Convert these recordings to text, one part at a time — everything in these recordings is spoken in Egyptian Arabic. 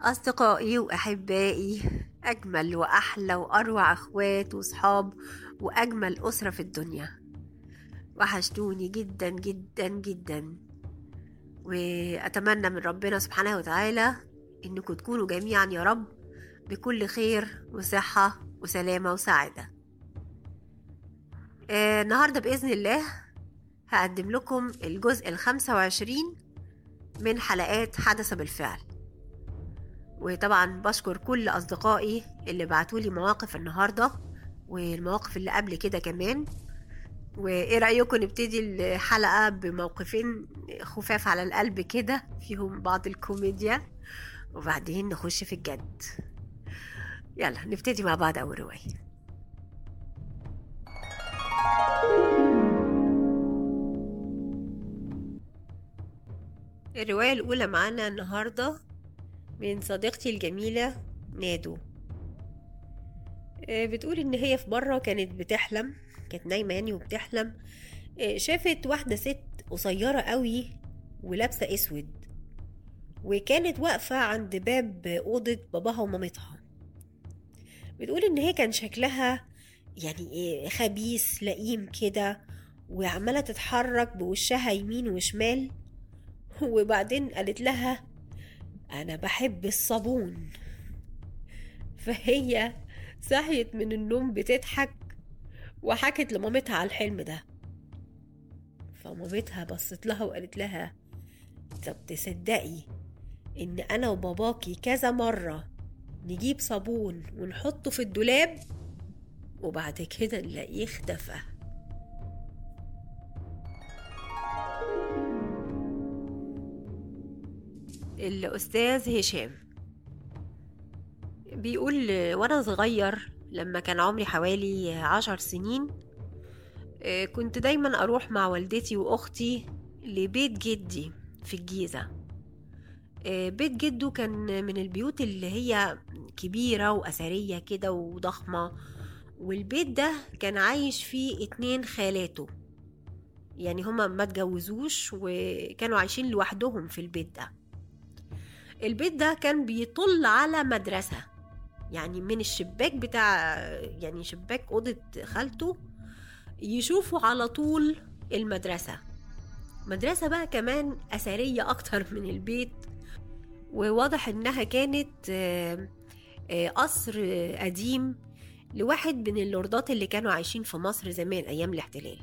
أصدقائي وأحبائي أجمل وأحلى وأروع أخوات وصحاب وأجمل أسرة في الدنيا وحشتوني جدا جدا جدا وأتمنى من ربنا سبحانه وتعالى إنكم تكونوا جميعا يا رب بكل خير وصحة وسلامة وسعادة آه النهاردة بإذن الله هقدم لكم الجزء الخمسة وعشرين من حلقات حدث بالفعل وطبعا بشكر كل أصدقائي اللي بعتولي مواقف النهاردة والمواقف اللي قبل كده كمان وإيه رأيكم نبتدي الحلقة بموقفين خفاف على القلب كده فيهم بعض الكوميديا وبعدين نخش في الجد يلا نبتدي مع بعض أول رواية الرواية الأولى معانا النهاردة من صديقتي الجميلة نادو آه، بتقول إن هي في مرة كانت بتحلم كانت نايمة يعني وبتحلم آه، شافت واحدة ست قصيرة قوي ولابسة أسود وكانت واقفة عند باب أوضة باباها ومامتها بتقول إن هي كان شكلها يعني إيه خبيث لئيم كده وعمالة تتحرك بوشها يمين وشمال وبعدين قالت لها أنا بحب الصابون فهي صحيت من النوم بتضحك وحكت لمامتها على الحلم ده فمامتها بصت لها وقالت لها طب تصدقي إن أنا وباباكي كذا مرة نجيب صابون ونحطه في الدولاب وبعد كده نلاقيه اختفى الأستاذ هشام بيقول وأنا صغير لما كان عمري حوالي عشر سنين آه، كنت دايما أروح مع والدتي وأختي لبيت جدي في الجيزة آه، بيت جده كان من البيوت اللي هي كبيرة وأثرية كده وضخمة والبيت ده كان عايش فيه اتنين خالاته يعني هما ما اتجوزوش وكانوا عايشين لوحدهم في البيت ده البيت ده كان بيطل على مدرسة يعني من الشباك بتاع يعني شباك أوضة خالته يشوفوا على طول المدرسة مدرسة بقى كمان أثرية أكتر من البيت وواضح إنها كانت آه، آه، قصر آه، قديم لواحد من اللوردات اللي كانوا عايشين في مصر زمان أيام الاحتلال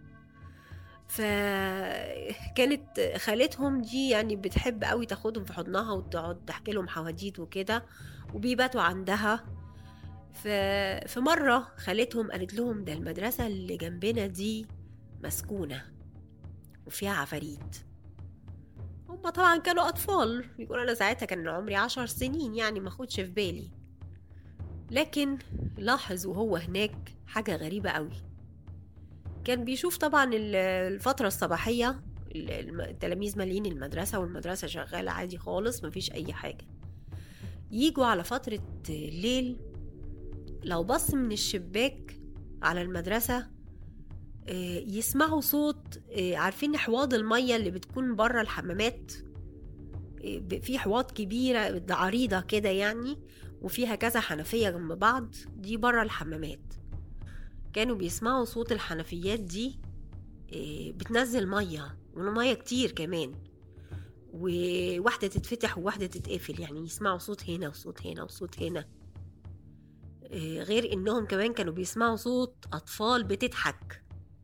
فكانت خالتهم دي يعني بتحب قوي تاخدهم في حضنها وتقعد تحكي لهم حواديت وكده وبيباتوا عندها ف... في مرة خالتهم قالت لهم ده المدرسة اللي جنبنا دي مسكونة وفيها عفاريت هما طبعا كانوا أطفال بيقول أنا ساعتها كان عمري عشر سنين يعني ما خدش في بالي لكن لاحظ وهو هناك حاجة غريبة قوي كان بيشوف طبعا ال- الفترة الصباحية ال- الم- التلاميذ مالين المدرسة والمدرسة شغالة عادي خالص مفيش أي حاجة يجوا على فترة الليل لو بص من الشباك على المدرسة آه، يسمعوا صوت آه، عارفين حواض المية اللي بتكون بره الحمامات آه، ب- في حواض كبيرة عريضة كده يعني وفيها كذا حنفية جنب بعض دي بره الحمامات كانوا بيسمعوا صوت الحنفيات دي آه، بتنزل مية ومية كتير كمان وواحدة تتفتح وواحدة تتقفل يعني يسمعوا صوت هنا وصوت هنا وصوت هنا آه، غير انهم كمان كانوا بيسمعوا صوت اطفال بتضحك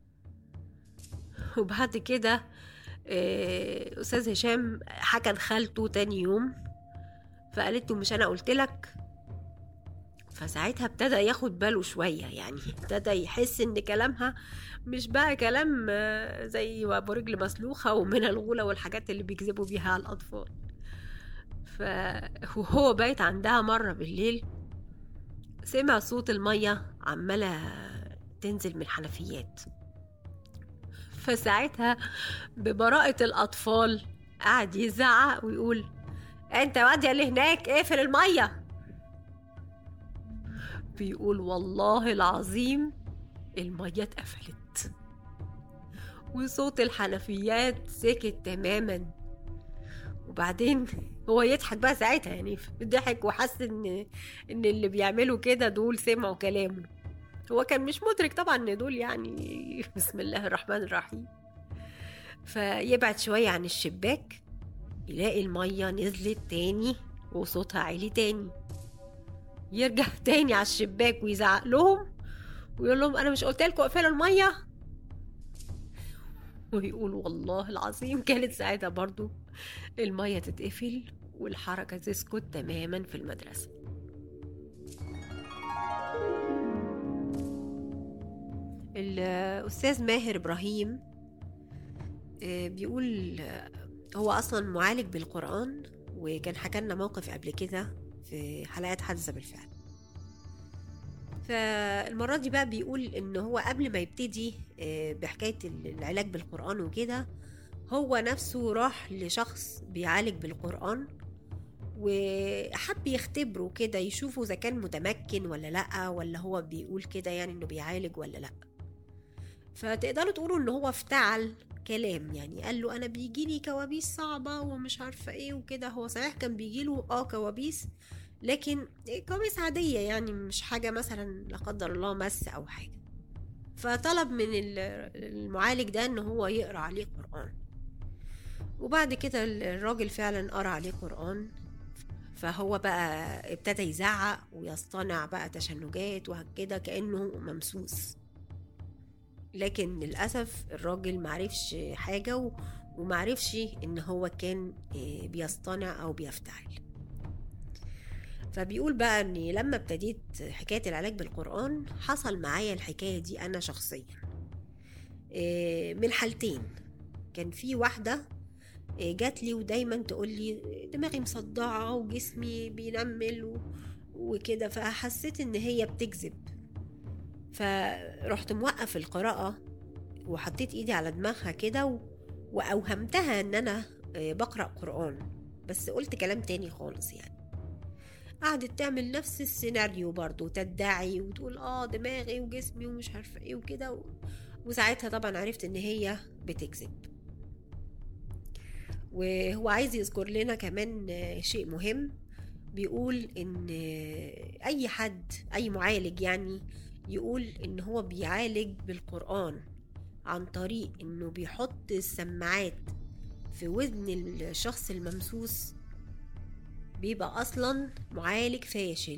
وبعد كده آه، استاذ هشام حكى لخالته تاني يوم فقالت له مش انا قلت لك فساعتها ابتدى ياخد باله شوية يعني ابتدى يحس ان كلامها مش بقى كلام آه، زي ابو رجل مسلوخة ومن الغولة والحاجات اللي بيكذبوا بيها على الاطفال ف وهو بايت عندها مرة بالليل سمع صوت المية عمالة تنزل من الحنفيات فساعتها ببراءة الأطفال قعد يزعق ويقول انت واد يا اللي هناك اقفل المية بيقول والله العظيم المية اتقفلت وصوت الحنفيات سكت تماما وبعدين هو يضحك بقى ساعتها يعني ضحك وحس ان ان اللي بيعملوا كده دول سمعوا كلامه هو كان مش مدرك طبعا ان دول يعني بسم الله الرحمن الرحيم فيبعد شوية عن الشباك يلاقي المية نزلت تاني وصوتها عالي تاني يرجع تاني على الشباك ويزعق لهم ويقول لهم انا مش قلت لكم اقفلوا الميه ويقول والله العظيم كانت ساعتها برضو الميه تتقفل والحركه تسكت تماما في المدرسه الأستاذ ماهر إبراهيم آه، بيقول آه، هو أصلا معالج بالقرآن وكان حكى لنا موقف قبل كده في حلقات حادثة بالفعل فالمرة دي بقى بيقول إن هو قبل ما يبتدي آه، بحكاية العلاج بالقرآن وكده هو نفسه راح لشخص بيعالج بالقرآن وحب يختبره كده يشوفه إذا كان متمكن ولا لأ ولا هو بيقول كده يعني إنه بيعالج ولا لأ فتقدروا تقولوا إن هو افتعل كلام يعني قال له أنا بيجيلي كوابيس صعبة ومش عارفة إيه وكده هو صحيح كان بيجيله آه كوابيس لكن كوابيس عادية يعني مش حاجة مثلا لا قدر الله مس أو حاجة فطلب من المعالج ده إن هو يقرأ عليه قرآن وبعد كده الراجل فعلا قرأ عليه قرآن فهو بقى ابتدى يزعق ويصطنع بقى تشنجات وكده كأنه ممسوس لكن للأسف الراجل معرفش حاجة ومعرفش إن هو كان آه، بيصطنع أو بيفتعل فبيقول بقى اني لما ابتديت حكايه العلاج بالقران حصل معايا الحكايه دي انا شخصيا آه، من حالتين كان في واحده آه، جات لي ودايما تقول لي دماغي مصدعه وجسمي بينمل وكده فحسيت ان هي بتكذب فرحت موقف القراءه وحطيت ايدي على دماغها كده واوهمتها ان انا آه، بقرا قران بس قلت كلام تاني خالص يعني قعدت تعمل نفس السيناريو برضو تدعي وتقول اه دماغي وجسمي ومش عارفه ايه وكده و... وساعتها طبعا عرفت ان هي بتكذب وهو عايز يذكر لنا كمان شيء مهم بيقول ان اي حد اي معالج يعني يقول ان هو بيعالج بالقران عن طريق انه بيحط السماعات في ودن الشخص الممسوس بيبقى أصلا معالج فاشل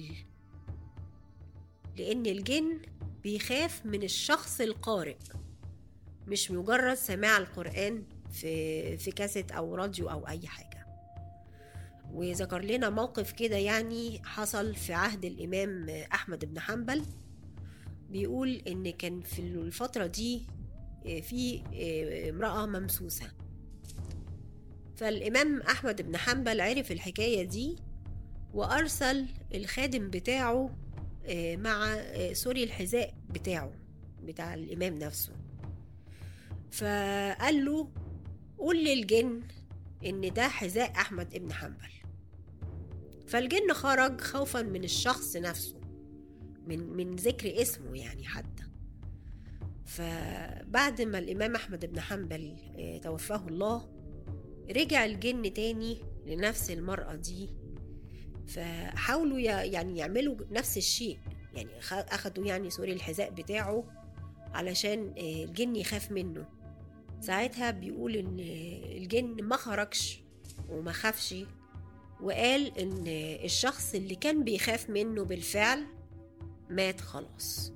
لأن الجن بيخاف من الشخص القارئ مش مجرد سماع القرآن في في كاسيت أو راديو أو أي حاجة وذكر لنا موقف كده يعني حصل في عهد الإمام أحمد بن حنبل بيقول إن كان في الفترة دي في امرأة ممسوسة فالإمام أحمد بن حنبل عرف الحكاية دي وأرسل الخادم بتاعه آه، مع آه، سوري الحذاء بتاعه بتاع الإمام نفسه فقال له قول للجن إن ده حذاء أحمد بن حنبل فالجن خرج خوفا من الشخص نفسه من من ذكر اسمه يعني حتى فبعد ما الإمام أحمد بن حنبل آه، توفاه الله رجع الجن تاني لنفس المرأة دي فحاولوا يعني يعملوا نفس الشيء يعني أخدوا يعني سوري الحذاء بتاعه علشان آه، الجن يخاف منه ساعتها بيقول ان الجن ما خرجش وما خافش وقال ان الشخص اللي كان بيخاف منه بالفعل مات خلاص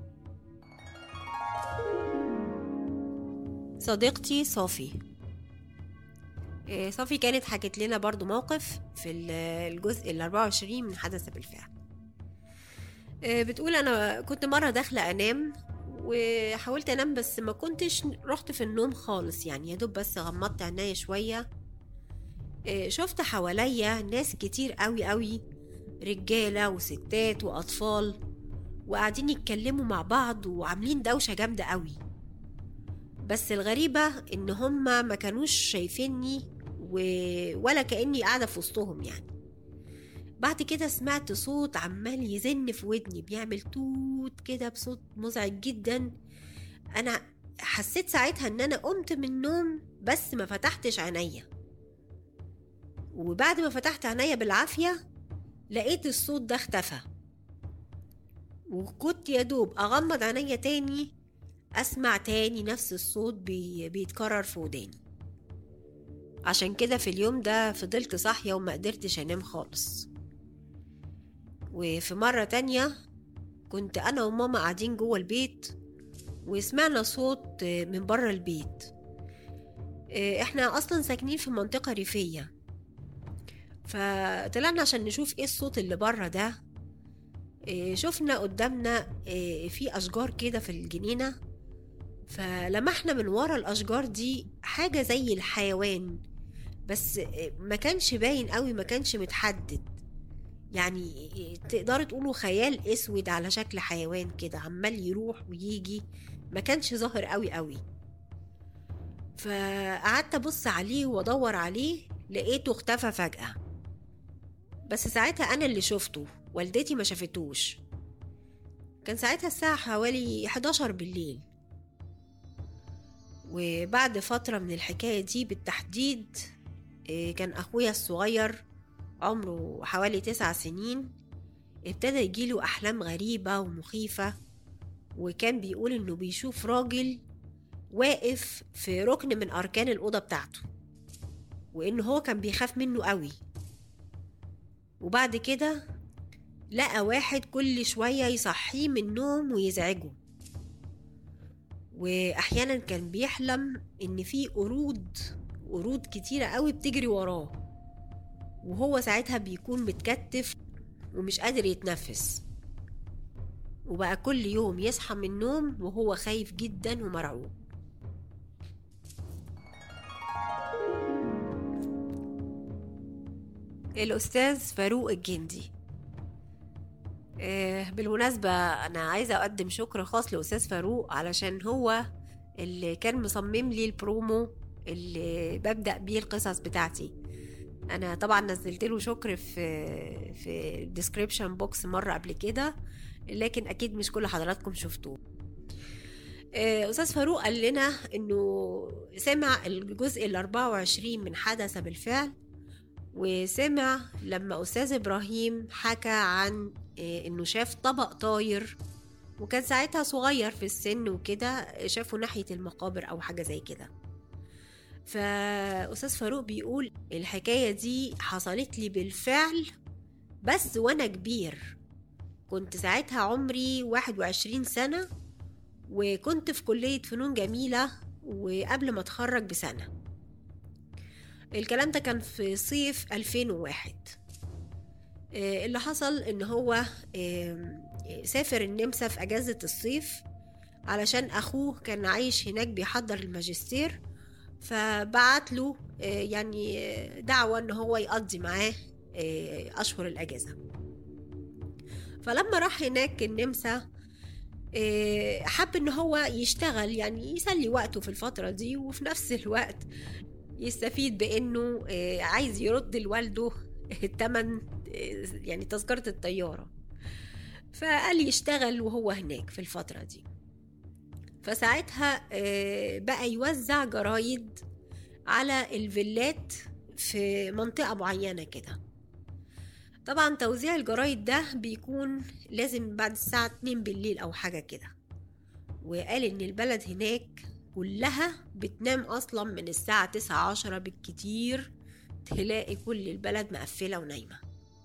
صديقتي صافي آه، صافي كانت حكت لنا برضو موقف في الجزء ال 24 من حدث بالفعل آه، بتقول انا كنت مرة داخلة انام وحاولت انام بس ما كنتش رحت في النوم خالص يعني يا دوب بس غمضت عينيا شوية آه، شفت حواليا ناس كتير قوي قوي رجالة وستات وأطفال وقاعدين يتكلموا مع بعض وعاملين دوشة جامدة قوي بس الغريبة إن هما ما كانوش شايفيني و... ولا كأني قاعدة في وسطهم يعني بعد كده سمعت صوت عمال يزن في ودني بيعمل توت كده بصوت مزعج جدا انا حسيت ساعتها ان انا قمت من النوم بس ما فتحتش عينيا وبعد ما فتحت عينيا بالعافية لقيت الصوت ده اختفى وكنت يا دوب أغمض عينيا تاني أسمع تاني نفس الصوت بي بيتكرر في وداني عشان كده في اليوم ده فضلت صاحية وما قدرتش أنام خالص وفي مرة تانية كنت أنا وماما قاعدين جوه البيت وسمعنا صوت من بره البيت احنا أصلا ساكنين في منطقة ريفية فطلعنا عشان نشوف ايه الصوت اللي بره ده شفنا قدامنا في أشجار كده في الجنينة فلمحنا من ورا الأشجار دي حاجة زي الحيوان بس ما كانش باين قوي ما كانش متحدد يعني تقدروا تقولوا خيال اسود على شكل حيوان كده عمال يروح ويجي ما كانش ظاهر قوي قوي فقعدت ابص عليه وادور عليه لقيته اختفى فجأة بس ساعتها انا اللي شفته والدتي ما شافتوش كان ساعتها الساعة حوالي 11 بالليل وبعد فترة من الحكاية دي بالتحديد كان أخويا الصغير عمره حوالي تسع سنين ابتدى يجيله أحلام غريبة ومخيفة وكان بيقول إنه بيشوف راجل واقف في ركن من أركان الأوضة بتاعته وإن هو كان بيخاف منه قوي وبعد كده لقى واحد كل شوية يصحيه من النوم ويزعجه وأحيانا كان بيحلم إن في قرود قرود كتيرة قوي بتجري وراه وهو ساعتها بيكون متكتف ومش قادر يتنفس وبقى كل يوم يصحى من النوم وهو خايف جدا ومرعوب الأستاذ فاروق الجندي آه بالمناسبة أنا عايزة أقدم شكر خاص لأستاذ فاروق علشان هو اللي كان مصمم لي البرومو اللي ببدأ بيه القصص بتاعتي انا طبعا نزلت له شكر في في الديسكريبشن بوكس مره قبل كده لكن اكيد مش كل حضراتكم شفتوه استاذ فاروق قال لنا انه سمع الجزء ال 24 من حدث بالفعل وسمع لما استاذ ابراهيم حكى عن انه شاف طبق طاير وكان ساعتها صغير في السن وكده شافه ناحيه المقابر او حاجه زي كده فأستاذ فاروق بيقول الحكاية دي حصلت لي بالفعل بس وأنا كبير كنت ساعتها عمري 21 سنة وكنت في كلية فنون جميلة وقبل ما اتخرج بسنة الكلام ده كان في صيف 2001 اللي حصل ان هو سافر النمسا في اجازة الصيف علشان اخوه كان عايش هناك بيحضر الماجستير فبعت له يعني دعوة ان هو يقضي معاه اشهر الاجازة فلما راح هناك النمسا حب ان هو يشتغل يعني يسلي وقته في الفترة دي وفي نفس الوقت يستفيد بانه عايز يرد لوالده التمن يعني تذكرة الطيارة فقال يشتغل وهو هناك في الفترة دي فساعتها بقى يوزع جرايد على الفيلات في منطقة معينة كده طبعا توزيع الجرايد ده بيكون لازم بعد الساعة 2 بالليل أو حاجة كده وقال إن البلد هناك كلها بتنام أصلا من الساعة تسعة عشرة بالكتير تلاقي كل البلد مقفلة ونايمة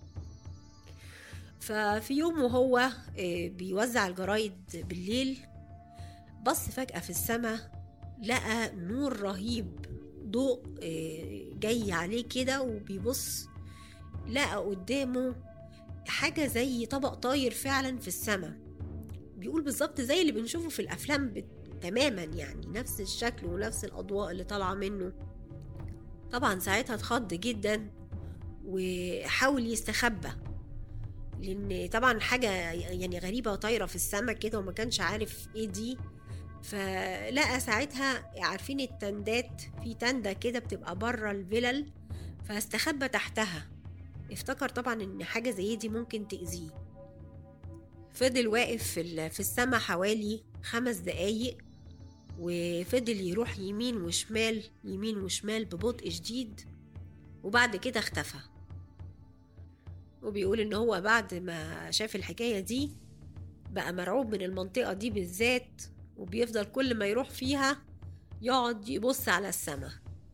ففي يوم وهو بيوزع الجرايد بالليل بص فجأة في السماء لقى نور رهيب ضوء جاي عليه كده وبيبص لقى قدامه حاجة زي طبق طاير فعلا في السماء بيقول بالظبط زي اللي بنشوفه في الأفلام تماما يعني نفس الشكل ونفس الأضواء اللي طالعة منه طبعا ساعتها اتخض جدا وحاول يستخبى لان طبعا حاجه يعني غريبه وطايره في السماء كده وما كانش عارف ايه دي فلقى ساعتها عارفين التندات في تندة كده بتبقى بره الفلل فاستخبى تحتها افتكر طبعا ان حاجة زي دي ممكن تأذيه فضل واقف في, في السما حوالي خمس دقايق وفضل يروح يمين وشمال يمين وشمال ببطء شديد وبعد كده اختفى وبيقول ان هو بعد ما شاف الحكاية دي بقى مرعوب من المنطقة دي بالذات وبيفضل كل ما يروح فيها يقعد يبص على السماء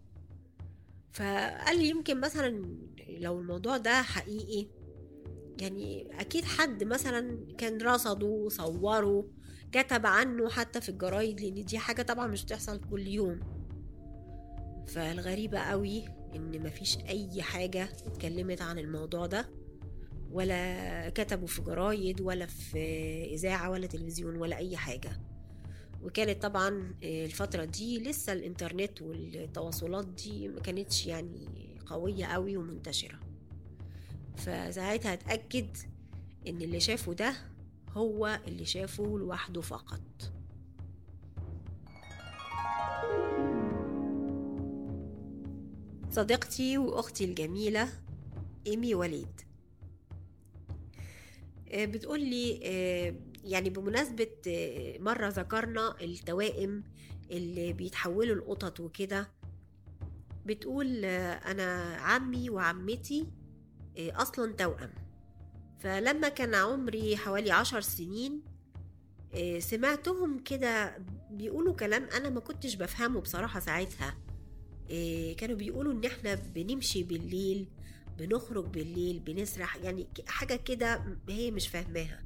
فقال لي يمكن مثلا لو الموضوع ده حقيقي يعني اكيد حد مثلا كان رصده صوره كتب عنه حتى في الجرايد لان دي حاجه طبعا مش بتحصل كل يوم فالغريبه قوي ان مفيش اي حاجه اتكلمت عن الموضوع ده ولا كتبوا في جرايد ولا في اذاعه ولا تلفزيون ولا اي حاجه وكانت طبعا الفتره دي لسه الانترنت والتواصلات دي ما كانتش يعني قويه قوي ومنتشره فساعتها اتاكد ان اللي شافه ده هو اللي شافه لوحده فقط صديقتي واختي الجميله ايمي وليد بتقول لي يعني بمناسبة مرة ذكرنا التوائم اللي بيتحولوا القطط وكده بتقول أنا عمي وعمتي أصلا توأم فلما كان عمري حوالي عشر سنين سمعتهم كده بيقولوا كلام أنا ما كنتش بفهمه بصراحة ساعتها كانوا بيقولوا إن إحنا بنمشي بالليل بنخرج بالليل بنسرح يعني حاجة كده هي مش فاهماها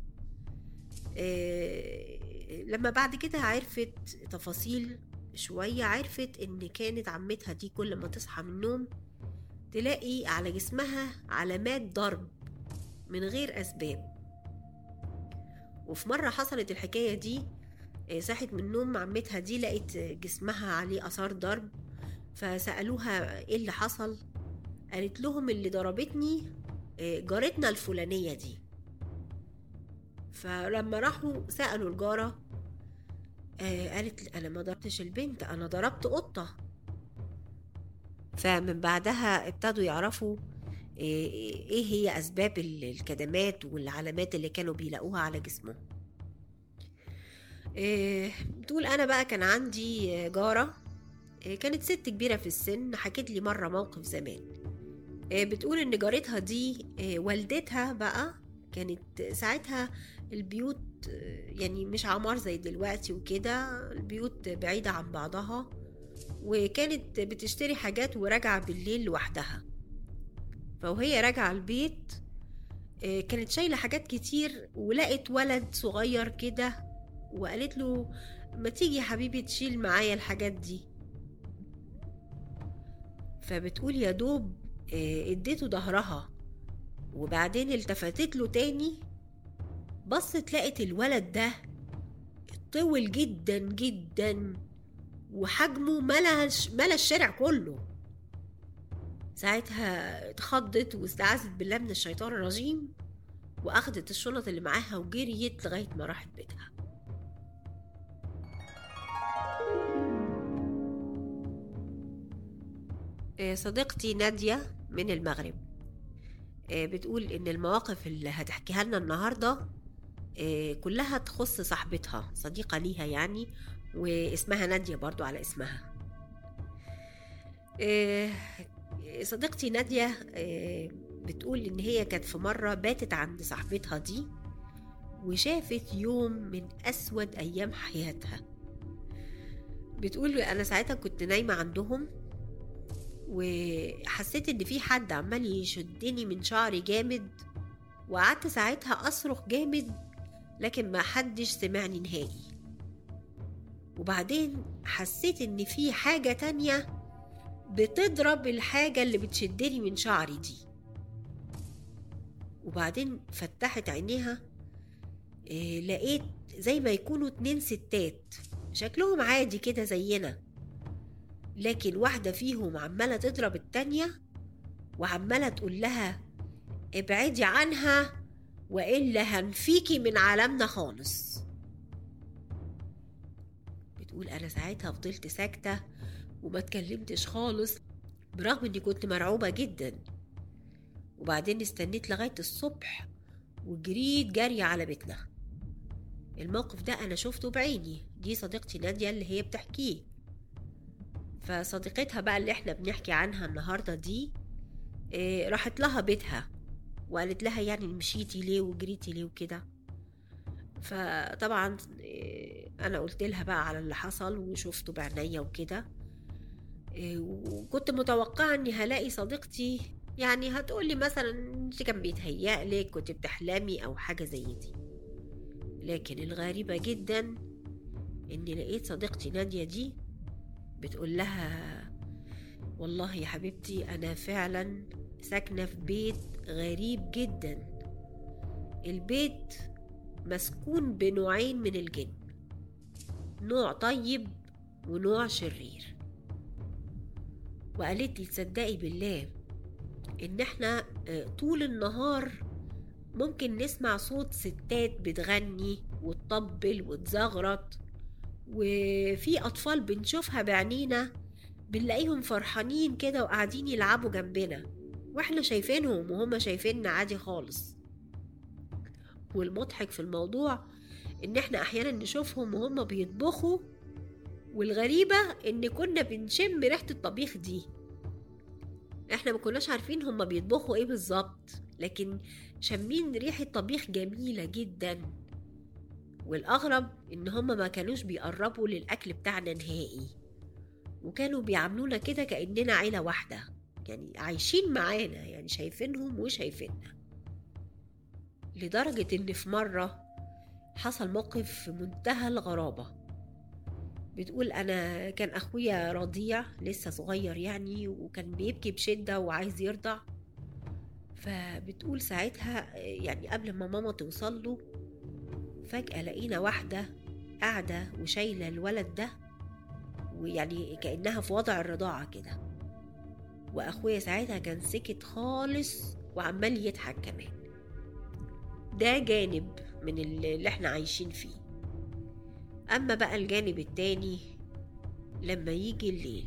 لما بعد كده عرفت تفاصيل شوية عرفت إن كانت عمتها دي كل ما تصحى من النوم تلاقي على جسمها علامات ضرب من غير أسباب وفي مرة حصلت الحكاية دي صحت من النوم عمتها دي لقيت جسمها عليه آثار ضرب فسألوها ايه اللي حصل قالت لهم اللي ضربتني جارتنا الفلانية دي فلما راحوا سألوا الجارة قالت أنا ما ضربتش البنت أنا ضربت قطة فمن بعدها ابتدوا يعرفوا ايه هي اسباب الكدمات والعلامات اللي كانوا بيلاقوها على جسمه بتقول انا بقى كان عندي جاره كانت ست كبيره في السن حكت لي مره موقف زمان بتقول ان جارتها دي والدتها بقى كانت ساعتها البيوت يعني مش عمار زي دلوقتي وكده البيوت بعيدة عن بعضها وكانت بتشتري حاجات وراجعة بالليل لوحدها فوهي راجعة البيت كانت شايلة حاجات كتير ولقت ولد صغير كده وقالت له ما تيجي يا حبيبي تشيل معايا الحاجات دي فبتقول يا دوب اديته ظهرها وبعدين التفتت له تاني بصت لقت الولد ده طول جدا جدا وحجمه ملا ملا الشارع كله ساعتها اتخضت واستعاذت بالله من الشيطان الرجيم واخدت الشنط اللي معاها وجريت لغايه ما راحت بيتها صديقتي نادية من المغرب بتقول إن المواقف اللي هتحكيها لنا النهاردة كلها تخص صاحبتها صديقة ليها يعني واسمها نادية برضو على اسمها صديقتي نادية بتقول إن هي كانت في مرة باتت عند صاحبتها دي وشافت يوم من أسود أيام حياتها بتقول أنا ساعتها كنت نايمة عندهم وحسيت ان في حد عمال يشدني من شعري جامد وقعدت ساعتها اصرخ جامد لكن ما حدش سمعني نهائي وبعدين حسيت ان في حاجة تانية بتضرب الحاجة اللي بتشدني من شعري دي وبعدين فتحت عينيها إيه لقيت زي ما يكونوا اتنين ستات شكلهم عادي كده زينا لكن واحدة فيهم عمالة تضرب التانية وعمالة تقول لها ابعدي عنها وإلا هنفيكي من عالمنا خالص بتقول أنا ساعتها فضلت ساكتة وما اتكلمتش خالص برغم إني كنت مرعوبة جدا وبعدين استنيت لغاية الصبح وجريت جري على بيتنا الموقف ده أنا شفته بعيني دي صديقتي نادية اللي هي بتحكيه فصديقتها بقى اللي احنا بنحكي عنها النهاردة دي إيه راحت لها بيتها وقالت لها يعني مشيتي ليه وجريتي ليه وكده فطبعا إيه انا قلت لها بقى على اللي حصل وشفته بعينيا وكده إيه وكنت متوقعه اني هلاقي صديقتي يعني هتقولي مثلا انت كان بيتهيألك كنت بتحلمي او حاجه زي دي لكن الغريبه جدا اني لقيت صديقتي ناديه دي بتقول لها والله يا حبيبتي انا فعلا ساكنه في بيت غريب جدا البيت مسكون بنوعين من الجن نوع طيب ونوع شرير وقالت لي تصدقي بالله ان احنا طول النهار ممكن نسمع صوت ستات بتغني وتطبل وتزغرط وفي اطفال بنشوفها بعينينا بنلاقيهم فرحانين كده وقاعدين يلعبوا جنبنا واحنا شايفينهم وهم شايفيننا عادي خالص والمضحك في الموضوع ان احنا احيانا نشوفهم وهم بيطبخوا والغريبة ان كنا بنشم ريحة الطبيخ دي احنا ما كناش عارفين هما بيطبخوا ايه بالظبط لكن شامين ريحة طبيخ جميلة جدا والأغرب إن هما ما كانوش بيقربوا للأكل بتاعنا نهائي وكانوا بيعاملونا كده كأننا عيلة واحدة يعني عايشين معانا يعني شايفينهم وشايفيننا لدرجة إن في مرة حصل موقف في منتهى الغرابة بتقول أنا كان أخويا رضيع لسه صغير يعني وكان بيبكي بشدة وعايز يرضع فبتقول ساعتها يعني قبل ما ماما توصل له فجأة لقينا واحدة قاعدة وشايلة الولد ده ويعني كأنها في وضع الرضاعة كده وأخويا ساعتها كان سكت خالص وعمال يضحك كمان ده جانب من اللي احنا عايشين فيه أما بقى الجانب التاني لما يجي الليل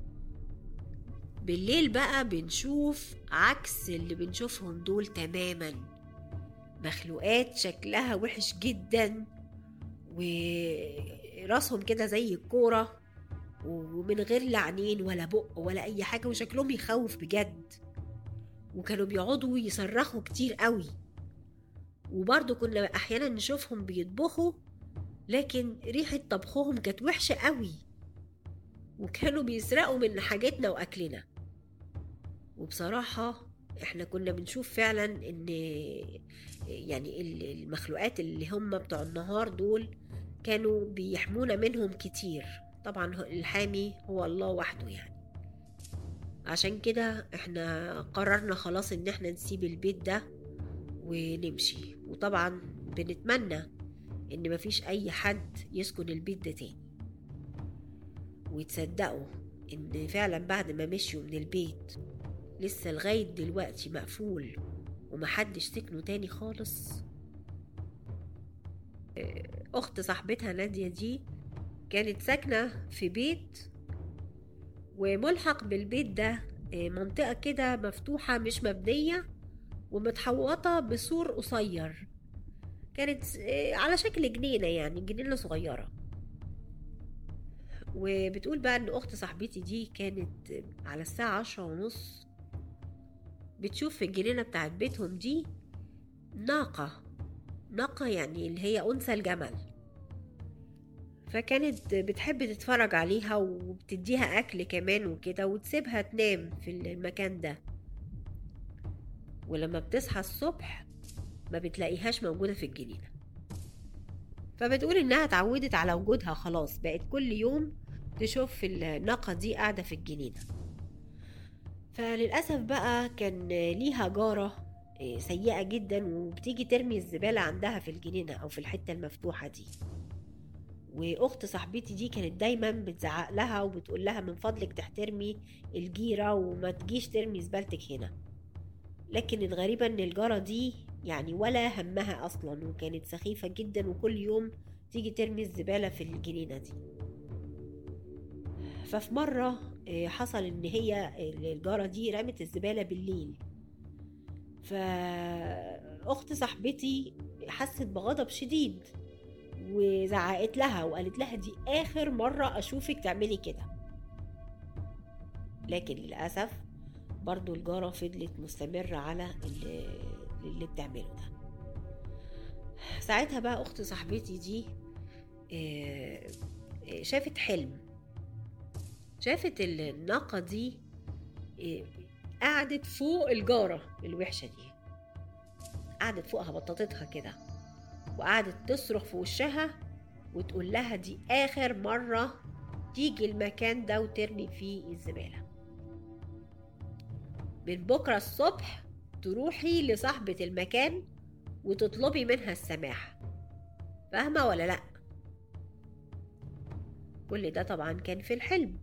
بالليل بقى بنشوف عكس اللي بنشوفهم دول تماما مخلوقات شكلها وحش جدا وراسهم كده زي الكورة ومن غير لا عينين ولا بق ولا أي حاجة وشكلهم يخوف بجد وكانوا بيقعدوا يصرخوا كتير قوي وبرضه كنا أحيانا نشوفهم بيطبخوا لكن ريحة طبخهم كانت وحشة قوي وكانوا بيسرقوا من حاجتنا وأكلنا وبصراحة احنا كنا بنشوف فعلا ان يعني المخلوقات اللي هم بتوع النهار دول كانوا بيحمونا منهم كتير طبعا الحامي هو الله وحده يعني عشان كده احنا قررنا خلاص ان احنا نسيب البيت ده ونمشي وطبعا بنتمنى ان مفيش اي حد يسكن البيت ده تاني وتصدقوا ان فعلا بعد ما مشيوا من البيت لسه لغاية دلوقتي مقفول ومحدش سكنه تاني خالص أخت صاحبتها نادية دي كانت ساكنة في بيت وملحق بالبيت ده منطقة كده مفتوحة مش مبنية ومتحوطة بسور قصير كانت على شكل جنينة يعني جنينة صغيرة وبتقول بقى ان اخت صاحبتي دي كانت على الساعة عشرة ونص بتشوف في الجنينة بتاعت بيتهم دي ناقة ناقة يعني اللي هي أنثى الجمل فكانت بتحب تتفرج عليها وبتديها أكل كمان وكده وتسيبها تنام في المكان ده ولما بتصحى الصبح ما بتلاقيهاش موجودة في الجنينة فبتقول إنها اتعودت على وجودها خلاص بقت كل يوم تشوف الناقة دي قاعدة في الجنينة فللأسف بقى كان ليها جارة سيئة جدا وبتيجي ترمي الزبالة عندها في الجنينة أو في الحتة المفتوحة دي وأخت صاحبتي دي كانت دايما بتزعق لها وبتقول لها من فضلك تحترمي الجيرة وما تجيش ترمي زبالتك هنا لكن الغريبة إن الجارة دي يعني ولا همها أصلا وكانت سخيفة جدا وكل يوم تيجي ترمي الزبالة في الجنينة دي ففي مرة حصل إن هي الجارة دي رمت الزبالة بالليل فأخت صاحبتي حست بغضب شديد وزعقت لها وقالت لها دي آخر مرة أشوفك تعملي كده لكن للأسف برضو الجارة فضلت مستمرة على اللي, اللي بتعمله ده ساعتها بقى أخت صاحبتي دي آه، آه، شافت حلم شافت الناقة دي آه، قعدت فوق الجارة الوحشة دي قعدت فوقها بططتها كده وقعدت تصرخ في وشها وتقول لها دي آخر مرة تيجي المكان ده وترمي فيه الزبالة من بكرة الصبح تروحي لصاحبة المكان وتطلبي منها السماح فاهمة ولا لأ؟ كل ده طبعا كان في الحلم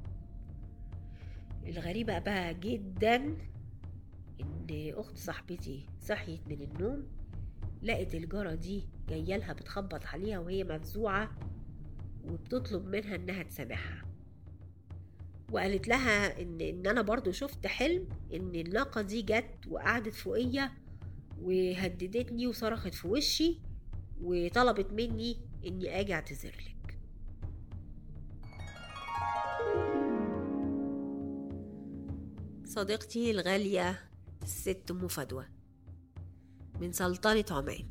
الغريبة بقى جدا إن أخت صاحبتي صحيت من النوم لقت الجارة دي جاية لها بتخبط عليها وهي مفزوعة وبتطلب منها إنها تسامحها وقالت لها إن, إن أنا برضو شفت حلم إن الناقة دي جت وقعدت فوقيا وهددتني وصرخت في وشي وطلبت مني إني أجي أعتذرلك صديقتي الغالية الست أم فدوى من سلطنة عمان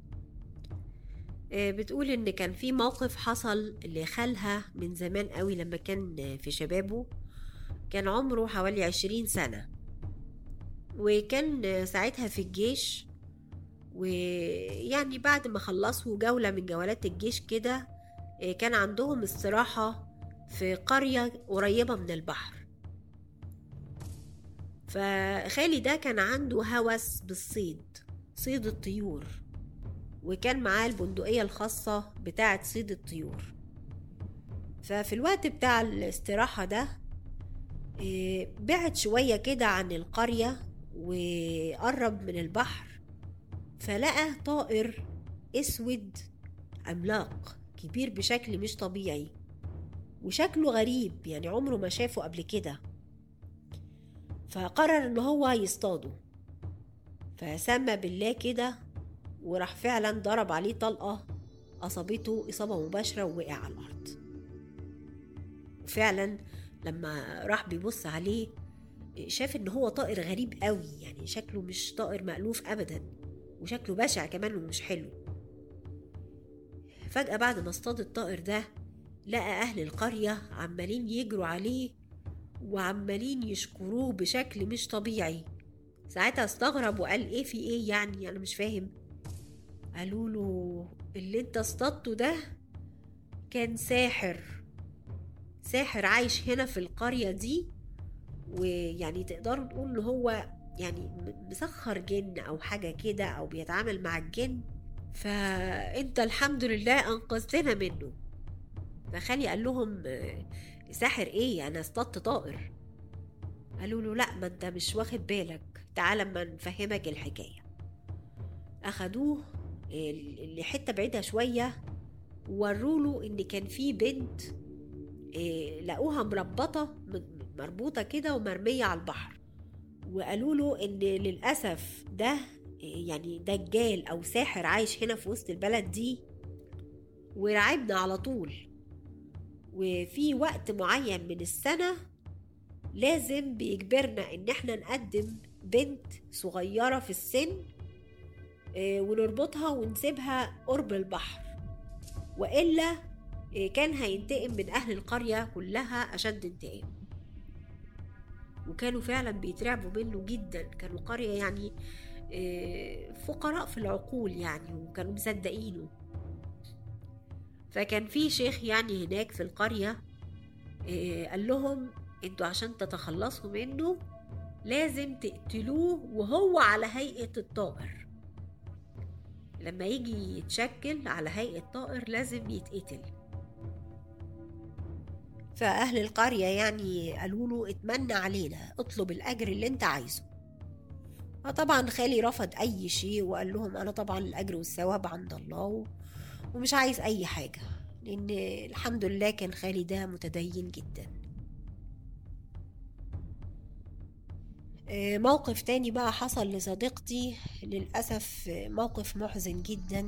آه، بتقول إن كان في موقف حصل لخالها من زمان قوي لما كان في شبابه كان عمره حوالي عشرين سنة وكان ساعتها في الجيش ويعني بعد ما خلصوا جولة من جولات الجيش كده آه، كان عندهم استراحة في قرية قريبة من البحر فخالي ده كان عنده هوس بالصيد صيد الطيور وكان معاه البندقية الخاصة بتاعة صيد الطيور ففي الوقت بتاع الاستراحة ده إيه، بعد شوية كده عن القرية وقرب من البحر فلقى طائر اسود عملاق كبير بشكل مش طبيعي وشكله غريب يعني عمره ما شافه قبل كده فقرر ان هو يصطاده فسمى بالله كده وراح فعلا ضرب عليه طلقة أصابته إصابة مباشرة ووقع على الأرض وفعلا لما راح بيبص عليه شاف ان هو طائر غريب قوي يعني شكله مش طائر مألوف أبدا وشكله بشع كمان ومش حلو فجأة بعد ما اصطاد الطائر ده لقى أهل القرية عمالين يجروا عليه وعمالين يشكروه بشكل مش طبيعي ساعتها استغرب وقال ايه في ايه يعني انا مش فاهم قالوا له اللي انت اصطادته ده كان ساحر ساحر عايش هنا في القرية دي ويعني تقدروا تقول ان هو يعني مسخر جن او حاجة كده او بيتعامل مع الجن فانت الحمد لله انقذتنا منه فخالي قال لهم ساحر ايه انا اصطدت طائر قالوا له لا ما انت مش واخد بالك تعال اما نفهمك الحكايه اخدوه لحته بعيده شويه ووروا له ان كان في بنت لقوها مربطه مربوطه كده ومرميه على البحر وقالوا له ان للاسف ده يعني دجال او ساحر عايش هنا في وسط البلد دي ورعبنا على طول وفي وقت معين من السنة لازم بيجبرنا ان احنا نقدم بنت صغيرة في السن ونربطها ونسيبها قرب البحر وإلا كان هينتقم من أهل القرية كلها أشد انتقام وكانوا فعلا بيترعبوا منه جدا كانوا قرية يعني فقراء في العقول يعني وكانوا مصدقينه فكان في شيخ يعني هناك في القرية قال لهم انتوا عشان تتخلصوا منه لازم تقتلوه وهو على هيئة الطائر لما يجي يتشكل على هيئة طائر لازم يتقتل فأهل القرية يعني قالوا له اتمنى علينا اطلب الأجر اللي انت عايزه طبعا خالي رفض أي شيء وقال لهم أنا طبعا الأجر والثواب عند الله ومش عايز أي حاجة لأن الحمد لله كان خالي ده متدين جدا موقف تاني بقى حصل لصديقتي للأسف موقف محزن جدا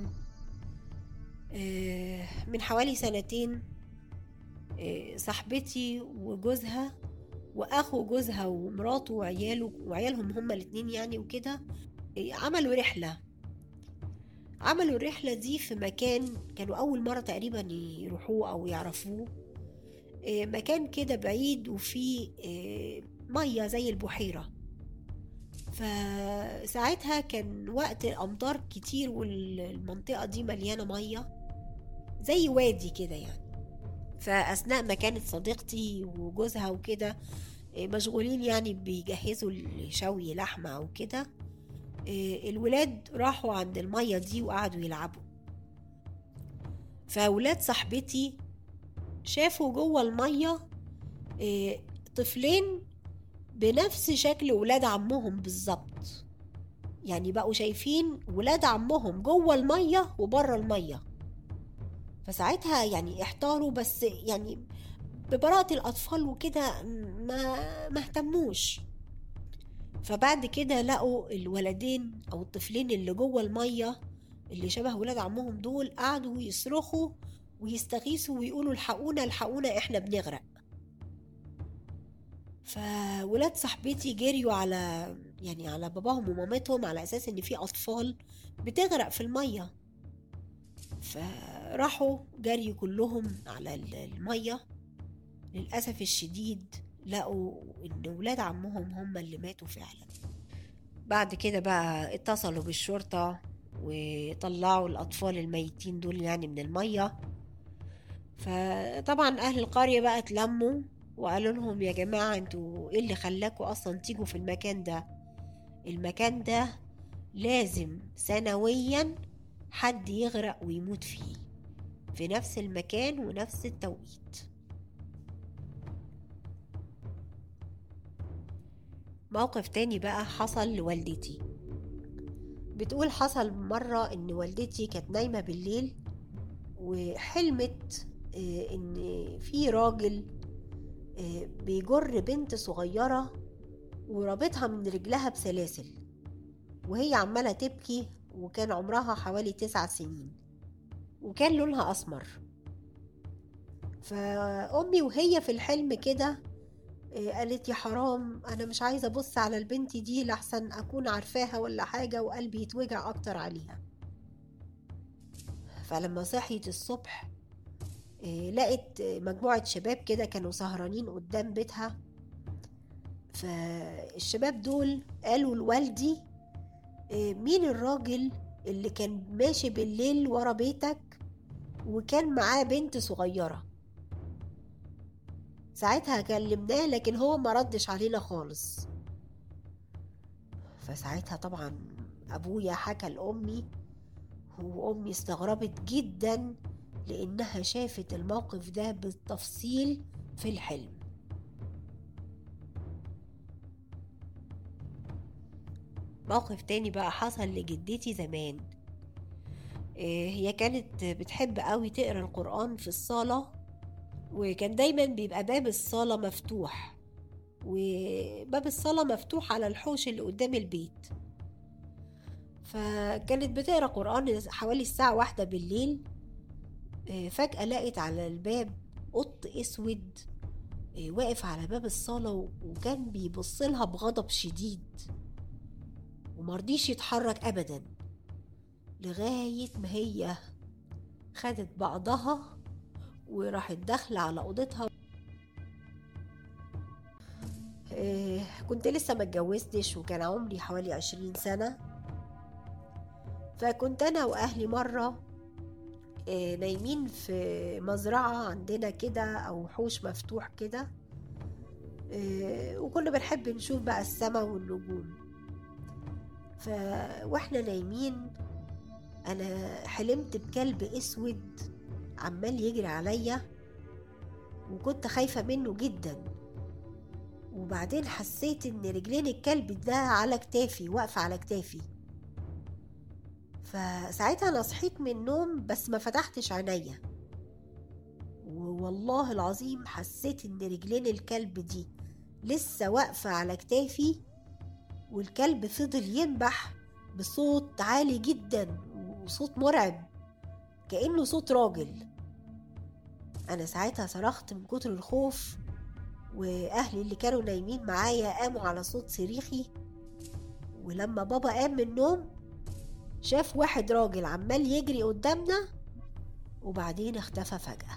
من حوالي سنتين صاحبتي وجوزها واخو جوزها ومراته وعياله وعيالهم هما الاتنين يعني وكده إيه، عملوا رحلة عملوا الرحلة دي في مكان كانوا أول مرة تقريبا يروحوه أو يعرفوه إيه، مكان كده بعيد وفيه إيه، مية زي البحيرة فساعتها كان وقت الأمطار كتير والمنطقة دي مليانة مية زي وادي كده يعني فأثناء ما كانت صديقتي وجوزها وكده إيه، مشغولين يعني بيجهزوا لشوي لحمة أو كده الولاد راحوا عند المية دي وقعدوا يلعبوا فولاد صاحبتي شافوا جوه المية طفلين بنفس شكل ولاد عمهم بالظبط يعني بقوا شايفين ولاد عمهم جوه المية وبره المية فساعتها يعني احتاروا بس يعني ببراءة الأطفال وكده ما ما اهتموش فبعد كده لقوا الولدين أو الطفلين اللي جوه المية اللي شبه ولاد عمهم دول قعدوا يصرخوا ويستغيثوا ويقولوا الحقونا الحقونا احنا بنغرق فولاد صاحبتي جريوا على يعني على باباهم ومامتهم على اساس ان في اطفال بتغرق في الميه فراحوا جري كلهم على الميه للاسف الشديد لقوا ان ولاد عمهم هم اللي ماتوا فعلا بعد كده بقى اتصلوا بالشرطة وطلعوا الأطفال الميتين دول يعني من المية فطبعا أهل القرية بقى اتلموا وقالوا لهم يا جماعة انتوا ايه اللي خلاكوا أصلا تيجوا في المكان ده المكان ده لازم سنويا حد يغرق ويموت فيه في نفس المكان ونفس التوقيت موقف تاني بقى حصل لوالدتي بتقول حصل مرة إن والدتي كانت نايمة بالليل وحلمت آه، إن في راجل آه، بيجر بنت صغيرة ورابطها من رجلها بسلاسل وهي عمالة تبكي وكان عمرها حوالي تسع سنين وكان لونها أسمر فأمي وهي في الحلم كده إيه، قالت يا حرام انا مش عايزه ابص على البنت دي لحسن اكون عارفاها ولا حاجه وقلبي يتوجع اكتر عليها فلما صحيت الصبح إيه، لقت مجموعه شباب كده كانوا سهرانين قدام بيتها فالشباب دول قالوا لوالدي إيه، مين الراجل اللي كان ماشي بالليل ورا بيتك وكان معاه بنت صغيره ساعتها كلمناه لكن هو ما ردش علينا خالص فساعتها طبعا ابويا حكى لامي وامي استغربت جدا لانها شافت الموقف ده بالتفصيل في الحلم موقف تاني بقى حصل لجدتي زمان آه، هي كانت بتحب قوي تقرا القرآن في الصلاة وكان دايما بيبقى باب الصالة مفتوح وباب الصالة مفتوح على الحوش اللي قدام البيت فكانت بتقرا قرآن حوالي الساعة واحدة بالليل آه، فجأة لقت على الباب قط اسود آه، واقف على باب الصالة وكان بيبصلها بغضب شديد ومرضيش يتحرك أبدا لغاية ما هي خدت بعضها وراحت داخلة على أوضتها إيه كنت لسه ما اتجوزتش وكان عمري حوالي عشرين سنة فكنت أنا وأهلي مرة إيه نايمين في مزرعة عندنا كده أو حوش مفتوح كده إيه وكنا بنحب نشوف بقى السماء والنجوم ف واحنا نايمين انا حلمت بكلب اسود عمال يجري عليا وكنت خايفة منه جدا وبعدين حسيت ان رجلين الكلب ده على كتافي واقفة على كتافي فساعتها انا صحيت من النوم بس ما فتحتش عينيا والله العظيم حسيت ان رجلين الكلب دي لسه واقفة على كتافي والكلب فضل ينبح بصوت عالي جدا وصوت مرعب كأنه صوت راجل أنا ساعتها صرخت من كتر الخوف وأهلي اللي كانوا نايمين معايا قاموا على صوت صريخي ولما بابا قام من النوم شاف واحد راجل عمال يجري قدامنا وبعدين اختفى فجأة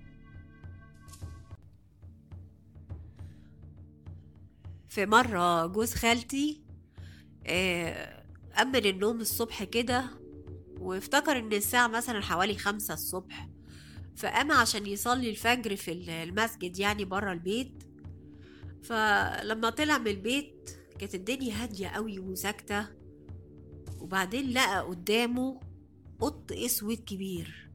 في مرة جوز خالتي آه، قام من النوم الصبح كده وافتكر ان الساعة مثلا حوالي خمسة الصبح فقام عشان يصلي الفجر في المسجد يعني برا البيت فلما طلع من البيت كانت الدنيا هادية قوي وساكتة وبعدين لقى قدامه قط اسود كبير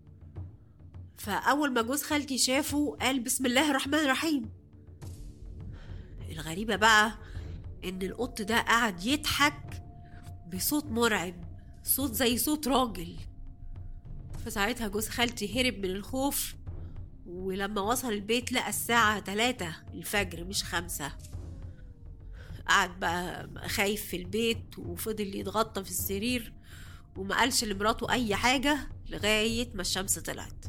فأول ما جوز خالتي شافه قال بسم الله الرحمن الرحيم الغريبة بقى إن القط ده قعد يضحك بصوت مرعب صوت زي صوت راجل فساعتها جوز خالتي هرب من الخوف ولما وصل البيت لقى الساعة تلاتة الفجر مش خمسة قعد بقى خايف في البيت وفضل يتغطى في السرير وما قالش لمراته أي حاجة لغاية ما الشمس طلعت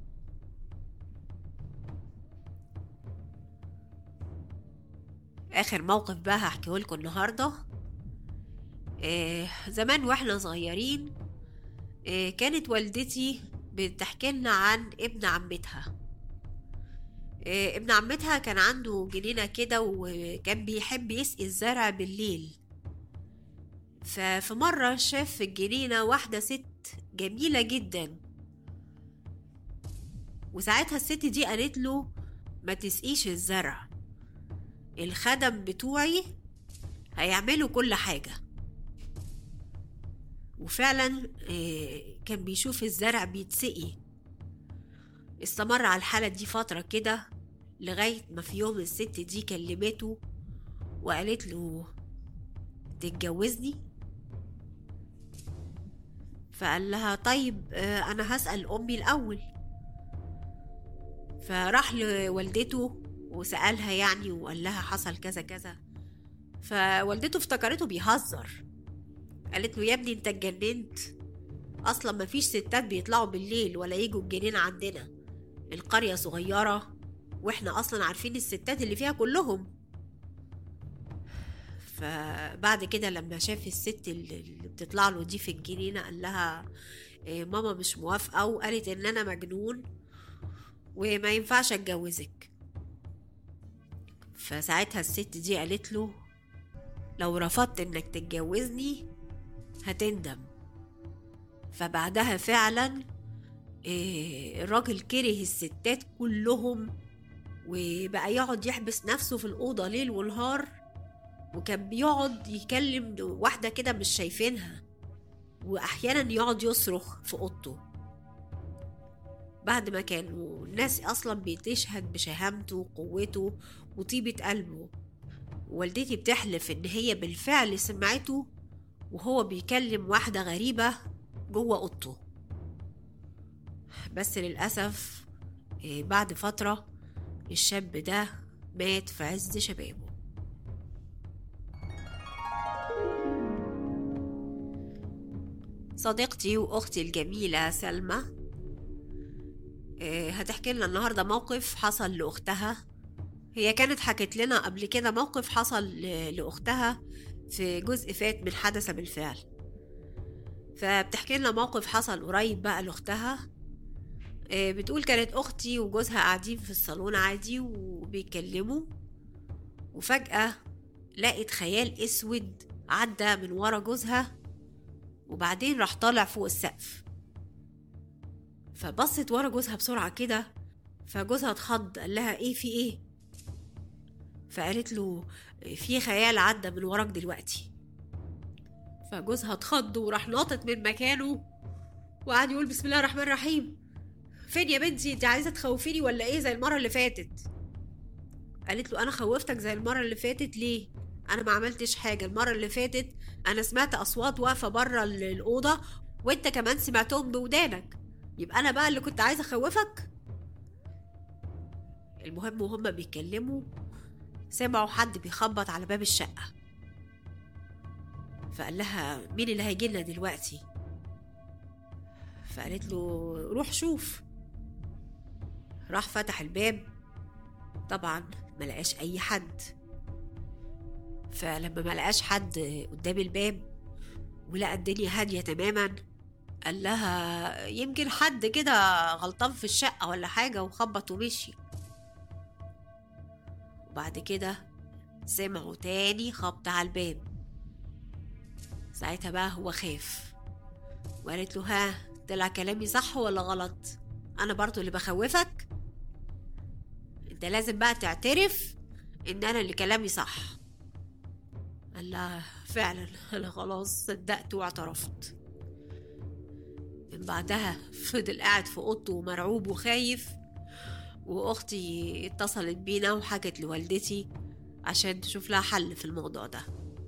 آخر موقف بقى هحكيه لكم النهاردة آه زمان واحنا صغيرين آه كانت والدتي بتحكي لنا عن ابن عمتها آه ابن عمتها كان عنده جنينة كده وكان بيحب يسقي الزرع بالليل ففي مرة شاف في الجنينة واحدة ست جميلة جدا وساعتها الست دي قالت له ما تسقيش الزرع الخدم بتوعي هيعملوا كل حاجة وفعلا كان بيشوف الزرع بيتسقي استمر على الحالة دي فترة كده لغاية ما في يوم الست دي كلمته وقالت له تتجوزني فقال لها طيب أنا هسأل أمي الأول فراح لوالدته وسألها يعني وقال لها حصل كذا كذا فوالدته افتكرته بيهزر قالت له يا ابني انت اتجننت اصلا مفيش ستات بيطلعوا بالليل ولا يجوا الجنينة عندنا القرية صغيرة واحنا اصلا عارفين الستات اللي فيها كلهم فبعد كده لما شاف الست اللي بتطلع له دي في الجنينة قال لها إيه ماما مش موافقة وقالت ان انا مجنون وما ينفعش اتجوزك فساعتها الست دي قالت له لو رفضت انك تتجوزني هتندم فبعدها فعلا الراجل كره الستات كلهم وبقى يقعد يحبس نفسه في الأوضة ليل ونهار وكان بيقعد يكلم واحدة كده مش شايفينها وأحيانا يقعد يصرخ في أوضته بعد ما كانوا الناس أصلا بتشهد بشهامته وقوته وطيبة قلبه والدتي بتحلف إن هي بالفعل سمعته وهو بيكلم واحدة غريبة جوه أوضته بس للأسف بعد فترة الشاب ده مات في عز شبابه صديقتي وأختي الجميلة سلمى هتحكي لنا النهاردة موقف حصل لأختها هي كانت حكت لنا قبل كده موقف حصل لأختها في جزء فات من حدث بالفعل فبتحكي لنا موقف حصل قريب بقى لأختها بتقول كانت أختي وجوزها قاعدين في الصالون عادي وبيتكلموا وفجأة لقت خيال أسود عدى من ورا جوزها وبعدين راح طالع فوق السقف فبصت ورا جوزها بسرعة كده فجوزها اتخض قال لها ايه في ايه فقالت له في خيال عدى من وراك دلوقتي فجوزها اتخض وراح ناطط من مكانه وقعد يقول بسم الله الرحمن الرحيم فين يا بنتي انت عايزه تخوفيني ولا ايه زي المره اللي فاتت قالت له انا خوفتك زي المره اللي فاتت ليه انا ما عملتش حاجه المره اللي فاتت انا سمعت اصوات واقفه بره الاوضه وانت كمان سمعتهم بودانك يبقى انا بقى اللي كنت عايزه اخوفك المهم وهم بيتكلموا سمعوا حد بيخبط على باب الشقه فقال لها مين اللي هيجي لنا دلوقتي فقالت له روح شوف راح فتح الباب طبعا ملقاش أي حد فلما ملقاش حد قدام الباب ولقى الدنيا هادية تماما قال لها يمكن حد كده غلطان في الشقة ولا حاجة وخبط ومشي وبعد كده سمعوا تاني خبط على الباب ساعتها بقى هو خاف وقالت له ها طلع كلامي صح ولا غلط انا برضو اللي بخوفك انت لازم بقى تعترف ان انا اللي كلامي صح قال لها فعلا انا خلاص صدقت واعترفت من بعدها فضل قاعد في اوضته مرعوب وخايف واختي اتصلت بينا وحكت لوالدتي عشان تشوف لها حل في الموضوع ده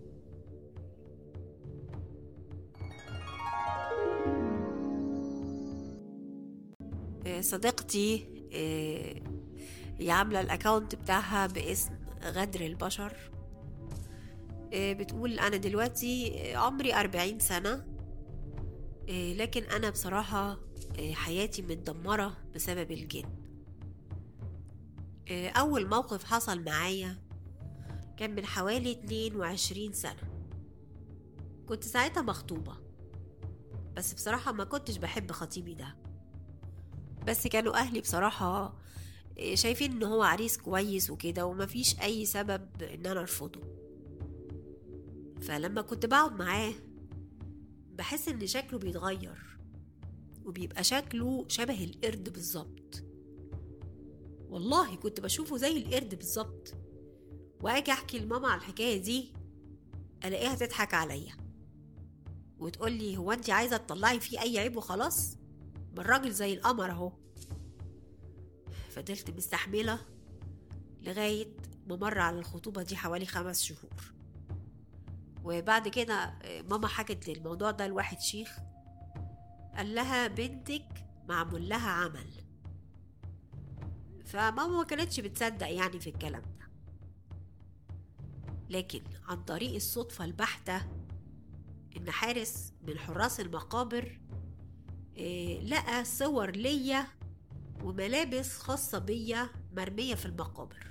صديقتي هي عاملة الأكاونت بتاعها باسم غدر البشر بتقول أنا دلوقتي عمري أربعين سنة لكن أنا بصراحة حياتي متدمرة بسبب الجن أول موقف حصل معايا كان من حوالي 22 سنة كنت ساعتها مخطوبة بس بصراحة ما كنتش بحب خطيبي ده بس كانوا أهلي بصراحة شايفين إن هو عريس كويس وكده ومفيش أي سبب إن أنا أرفضه فلما كنت بقعد معاه بحس إن شكله بيتغير وبيبقى شكله شبه القرد بالظبط والله كنت بشوفه زي القرد بالظبط واجي احكي لماما على الحكايه دي الاقيها تضحك عليا وتقولي هو انت عايزه تطلعي فيه اي عيب وخلاص ما الراجل زي القمر اهو فضلت مستحمله لغايه ما مر على الخطوبه دي حوالي خمس شهور وبعد كده ماما حكت للموضوع ده لواحد شيخ قال لها بنتك معمول لها عمل فماما ما كانتش بتصدق يعني في الكلام ده لكن عن طريق الصدفة البحتة إن حارس من حراس المقابر إيه لقى صور ليا وملابس خاصة بيا مرمية في المقابر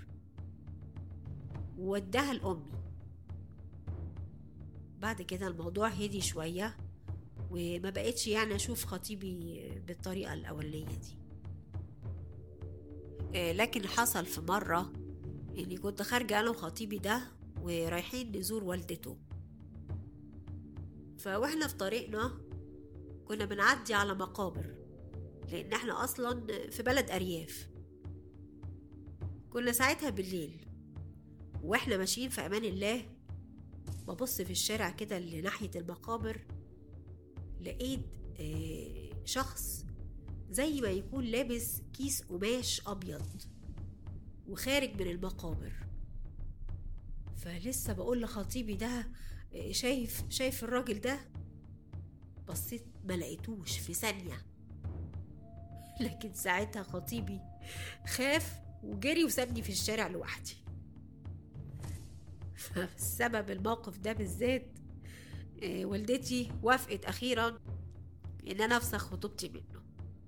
ووداها لأمي بعد كده الموضوع هدي شوية وما بقتش يعني أشوف خطيبي بالطريقة الأولية دي إيه لكن حصل في مرة إني كنت خارجة أنا وخطيبي ده ورايحين نزور والدته فواحنا في طريقنا كنا بنعدي على مقابر لان احنا اصلا في بلد ارياف كنا ساعتها بالليل واحنا ماشيين في امان الله ببص في الشارع كده اللي ناحية المقابر لقيت شخص زي ما يكون لابس كيس قماش ابيض وخارج من المقابر فلسه بقول لخطيبي ده شايف شايف الراجل ده بصيت ما لقيتوش في ثانية لكن ساعتها خطيبي خاف وجري وسابني في الشارع لوحدي فسبب الموقف ده بالذات والدتي وافقت أخيرا إن أنا أفسخ خطوبتي منه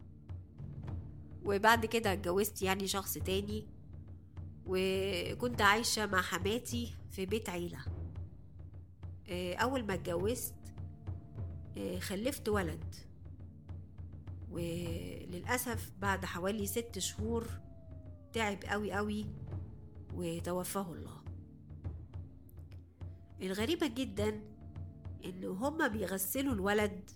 وبعد كده اتجوزت يعني شخص تاني وكنت عايشة مع حماتي في بيت عيلة أول ما اتجوزت خلفت ولد وللأسف بعد حوالي ست شهور تعب قوي قوي وتوفاه الله الغريبة جدا إن هما بيغسلوا الولد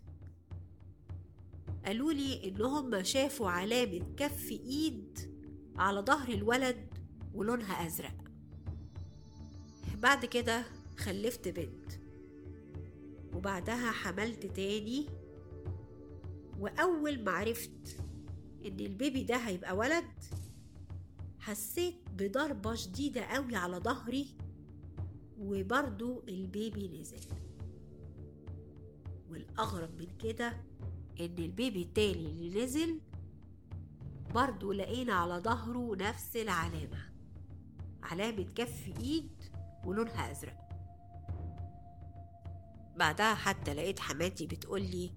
قالوا لي إن هما شافوا علامة كف إيد على ظهر الولد ولونها أزرق بعد كده خلفت بنت وبعدها حملت تاني وأول ما عرفت إن البيبي ده هيبقى ولد حسيت بضربة شديدة قوي على ظهري وبرضو البيبي نزل والأغرب من كده إن البيبي التاني اللي نزل برضو لقينا على ظهره نفس العلامة علامة كف إيد ولونها أزرق بعدها حتى لقيت حماتي بتقولي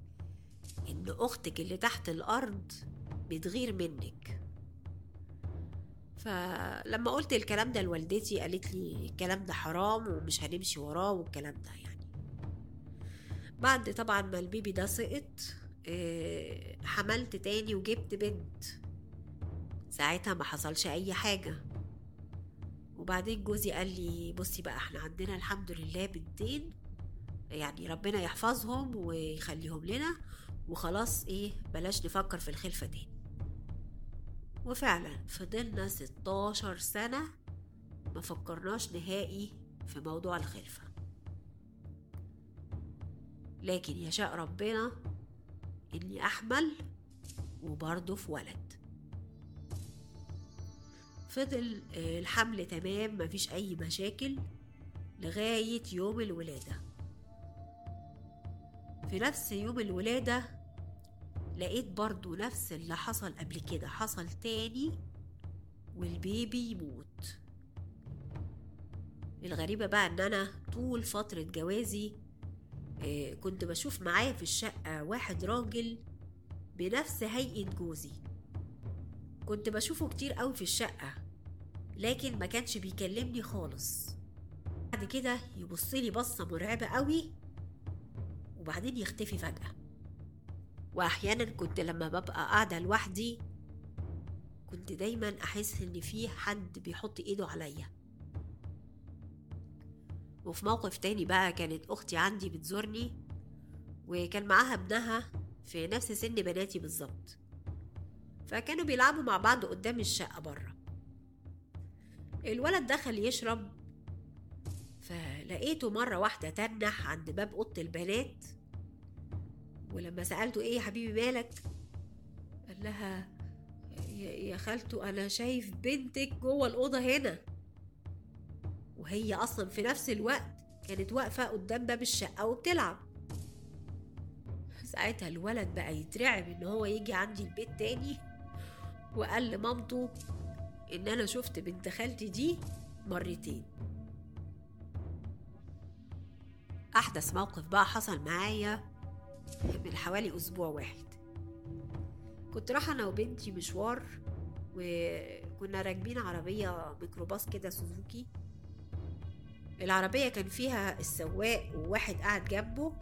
إن أختك اللي تحت الأرض بتغير منك فلما قلت الكلام ده لوالدتي قالت لي الكلام ده حرام ومش هنمشي وراه والكلام ده يعني بعد طبعا ما البيبي ده سقط آه، حملت تاني وجبت بنت ساعتها ما حصلش اي حاجة وبعدين جوزي قال لي بصي بقى احنا عندنا الحمد لله بنتين يعني ربنا يحفظهم ويخليهم لنا وخلاص ايه بلاش نفكر في الخلفة تاني وفعلا فضلنا 16 سنة ما فكرناش نهائي في موضوع الخلفة لكن يشاء ربنا اني احمل وبرضه في ولد فضل آه، الحمل تمام مفيش اي مشاكل لغاية يوم الولادة في نفس يوم الولادة لقيت برضو نفس اللي حصل قبل كده حصل تاني والبيبي يموت الغريبة بقى ان انا طول فترة جوازي آه، كنت بشوف معايا في الشقة واحد راجل بنفس هيئة جوزي كنت بشوفه كتير قوي في الشقة لكن ما كانش بيكلمني خالص بعد كده يبصلي بصة مرعبة قوي وبعدين يختفي فجأة وأحيانا كنت لما ببقى قاعدة لوحدي كنت دايما أحس إن في حد بيحط إيده عليا وفي موقف تاني بقى كانت أختي عندي بتزورني وكان معاها ابنها في نفس سن بناتي بالظبط فكانوا بيلعبوا مع بعض قدام الشقة بره الولد دخل يشرب فلقيته مرة واحدة تنح عند باب أوضة البنات ولما سألته إيه يا حبيبي مالك قال لها يا يا خالته أنا شايف بنتك جوه الأوضة هنا وهي أصلا في نفس الوقت كانت واقفة قدام باب الشقة وبتلعب ساعتها الولد بقى يترعب إن هو يجي عندي البيت تاني وقال لمامته إن أنا شفت بنت خالتي دي مرتين أحدث موقف بقى حصل معايا من حوالي أسبوع واحد كنت رايحة أنا وبنتي مشوار وكنا راكبين عربية ميكروباص كده سوزوكي العربية كان فيها السواق وواحد قاعد جنبه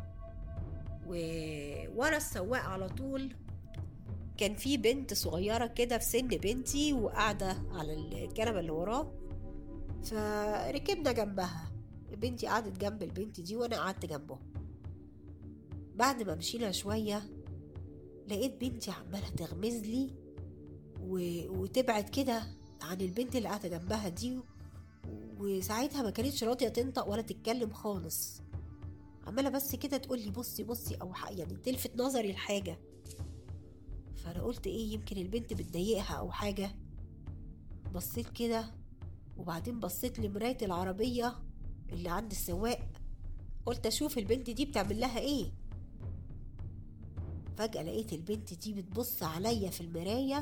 وورا السواق على طول كان في بنت صغيرة كده في سن بنتي وقاعدة على الكنبة اللي وراه فركبنا جنبها بنتي قعدت جنب البنت دي وانا قعدت جنبه بعد ما مشينا شوية لقيت بنتي عمالة تغمز لي و... وتبعد كده عن البنت اللي قاعدة جنبها دي وساعتها ما كانتش راضية تنطق ولا تتكلم خالص عمالة بس كده تقول لي بصي بصي أو ح- يعني تلفت نظري لحاجة فأنا قلت إيه يمكن البنت بتضايقها أو حاجة بصيت كده وبعدين بصيت لمراية العربية اللي عند السواق قلت أشوف البنت دي بتعمل لها إيه فجأة لقيت البنت دي بتبص عليا في المراية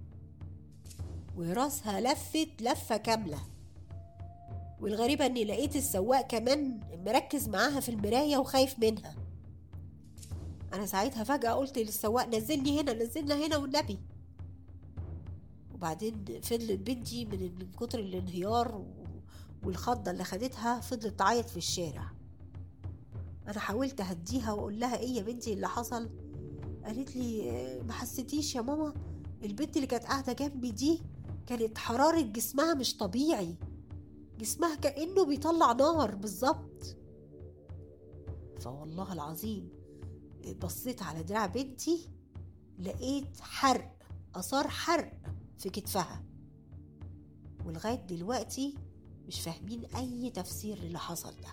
وراسها لفت لفة كاملة والغريبة اني لقيت السواق كمان مركز معاها في المراية وخايف منها انا ساعتها فجأة قلت للسواق نزلني هنا نزلنا هنا والنبي وبعدين فضلت بنتي من من كتر الانهيار و- والخضة اللي خدتها فضلت تعيط في الشارع انا حاولت اهديها واقول لها ايه يا بنتي اللي حصل قالت لي "آه، ما حسيتيش يا ماما البنت اللي كانت قاعدة جنبي دي كانت حرارة جسمها مش طبيعي جسمها كأنه بيطلع نار بالظبط فوالله العظيم بصيت على دراع بنتي لقيت حرق آثار حرق في كتفها ولغاية دلوقتي مش فاهمين أي تفسير للي حصل ده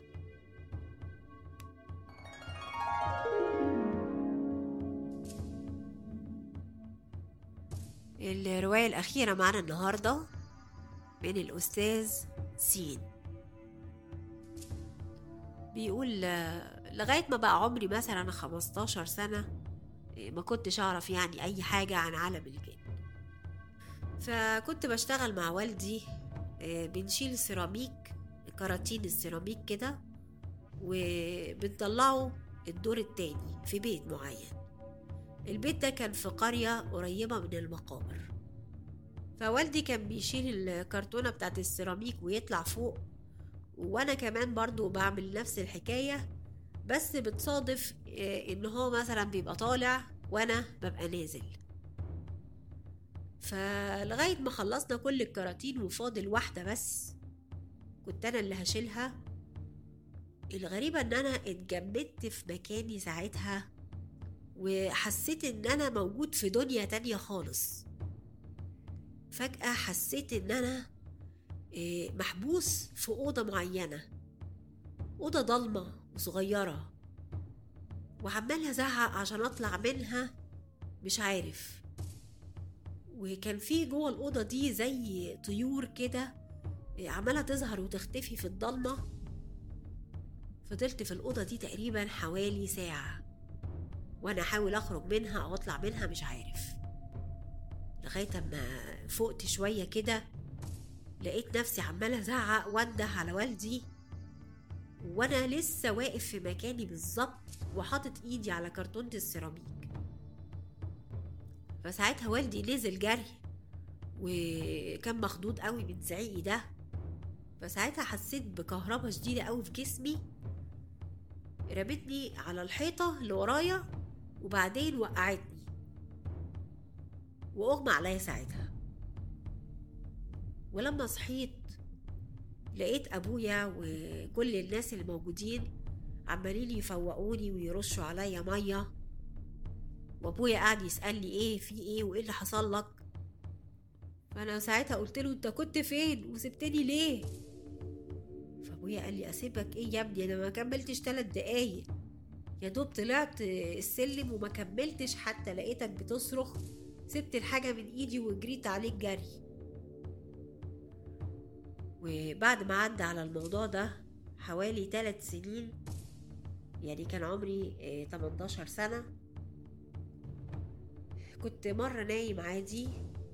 الرواية الأخيرة معنا النهاردة من الأستاذ سين بيقول آه، لغاية ما بقى عمري مثلا 15 سنة آه، ما كنتش أعرف يعني أي حاجة عن عالم الجن فكنت بشتغل مع والدي آه، بنشيل سيراميك كراتين السيراميك كده وبنطلعه الدور التاني في بيت معين البيت ده كان في قرية قريبة من المقابر فوالدي كان بيشيل الكرتونة بتاعت السيراميك ويطلع فوق وانا كمان برضو بعمل نفس الحكاية بس بتصادف آه، ان هو مثلا بيبقى طالع وانا ببقى نازل فلغاية ما خلصنا كل الكراتين وفاضل واحدة بس كنت أنا اللي هشيلها الغريبة إن أنا اتجمدت في مكاني ساعتها وحسيت إن أنا موجود في دنيا تانية خالص فجأة حسيت إن أنا آه، محبوس في أوضة معينة أوضة ضلمة وصغيرة وعمال أزعق عشان أطلع منها مش عارف وكان في جوه الأوضة دي زي طيور كده آه، عمالة تظهر وتختفي في الضلمة فضلت في الأوضة دي تقريبا حوالي ساعة وأنا أحاول أخرج منها أو أطلع منها مش عارف لغاية أما فقت شوية كده لقيت نفسي عمالة أزعق وأنده على والدي وأنا لسه واقف في مكاني بالظبط وحاطط إيدي على كرتونة السيراميك فساعتها والدي نزل جري وكان مخضوض قوي من زعيقي ده فساعتها حسيت بكهربا شديدة قوي في جسمي رمتني على الحيطة اللي ورايا وبعدين وقعتني وأغمى عليا ساعتها ولما صحيت لقيت أبويا وكل الناس اللي موجودين عمالين يفوقوني ويرشوا عليا مية وأبويا قاعد يسألني إيه في إيه وإيه اللي حصل لك فأنا ساعتها قلت له أنت كنت فين وسبتني ليه فأبويا قال لي أسيبك إيه يا ابني أنا ما كملتش تلات دقايق يا دوب طلعت السلم وما كملتش حتى لقيتك بتصرخ سبت الحاجة من إيدي وجريت عليك جري وبعد ما عدى على الموضوع ده حوالي ثلاث سنين يعني كان عمري آه، 18 سنة كنت مرة نايم عادي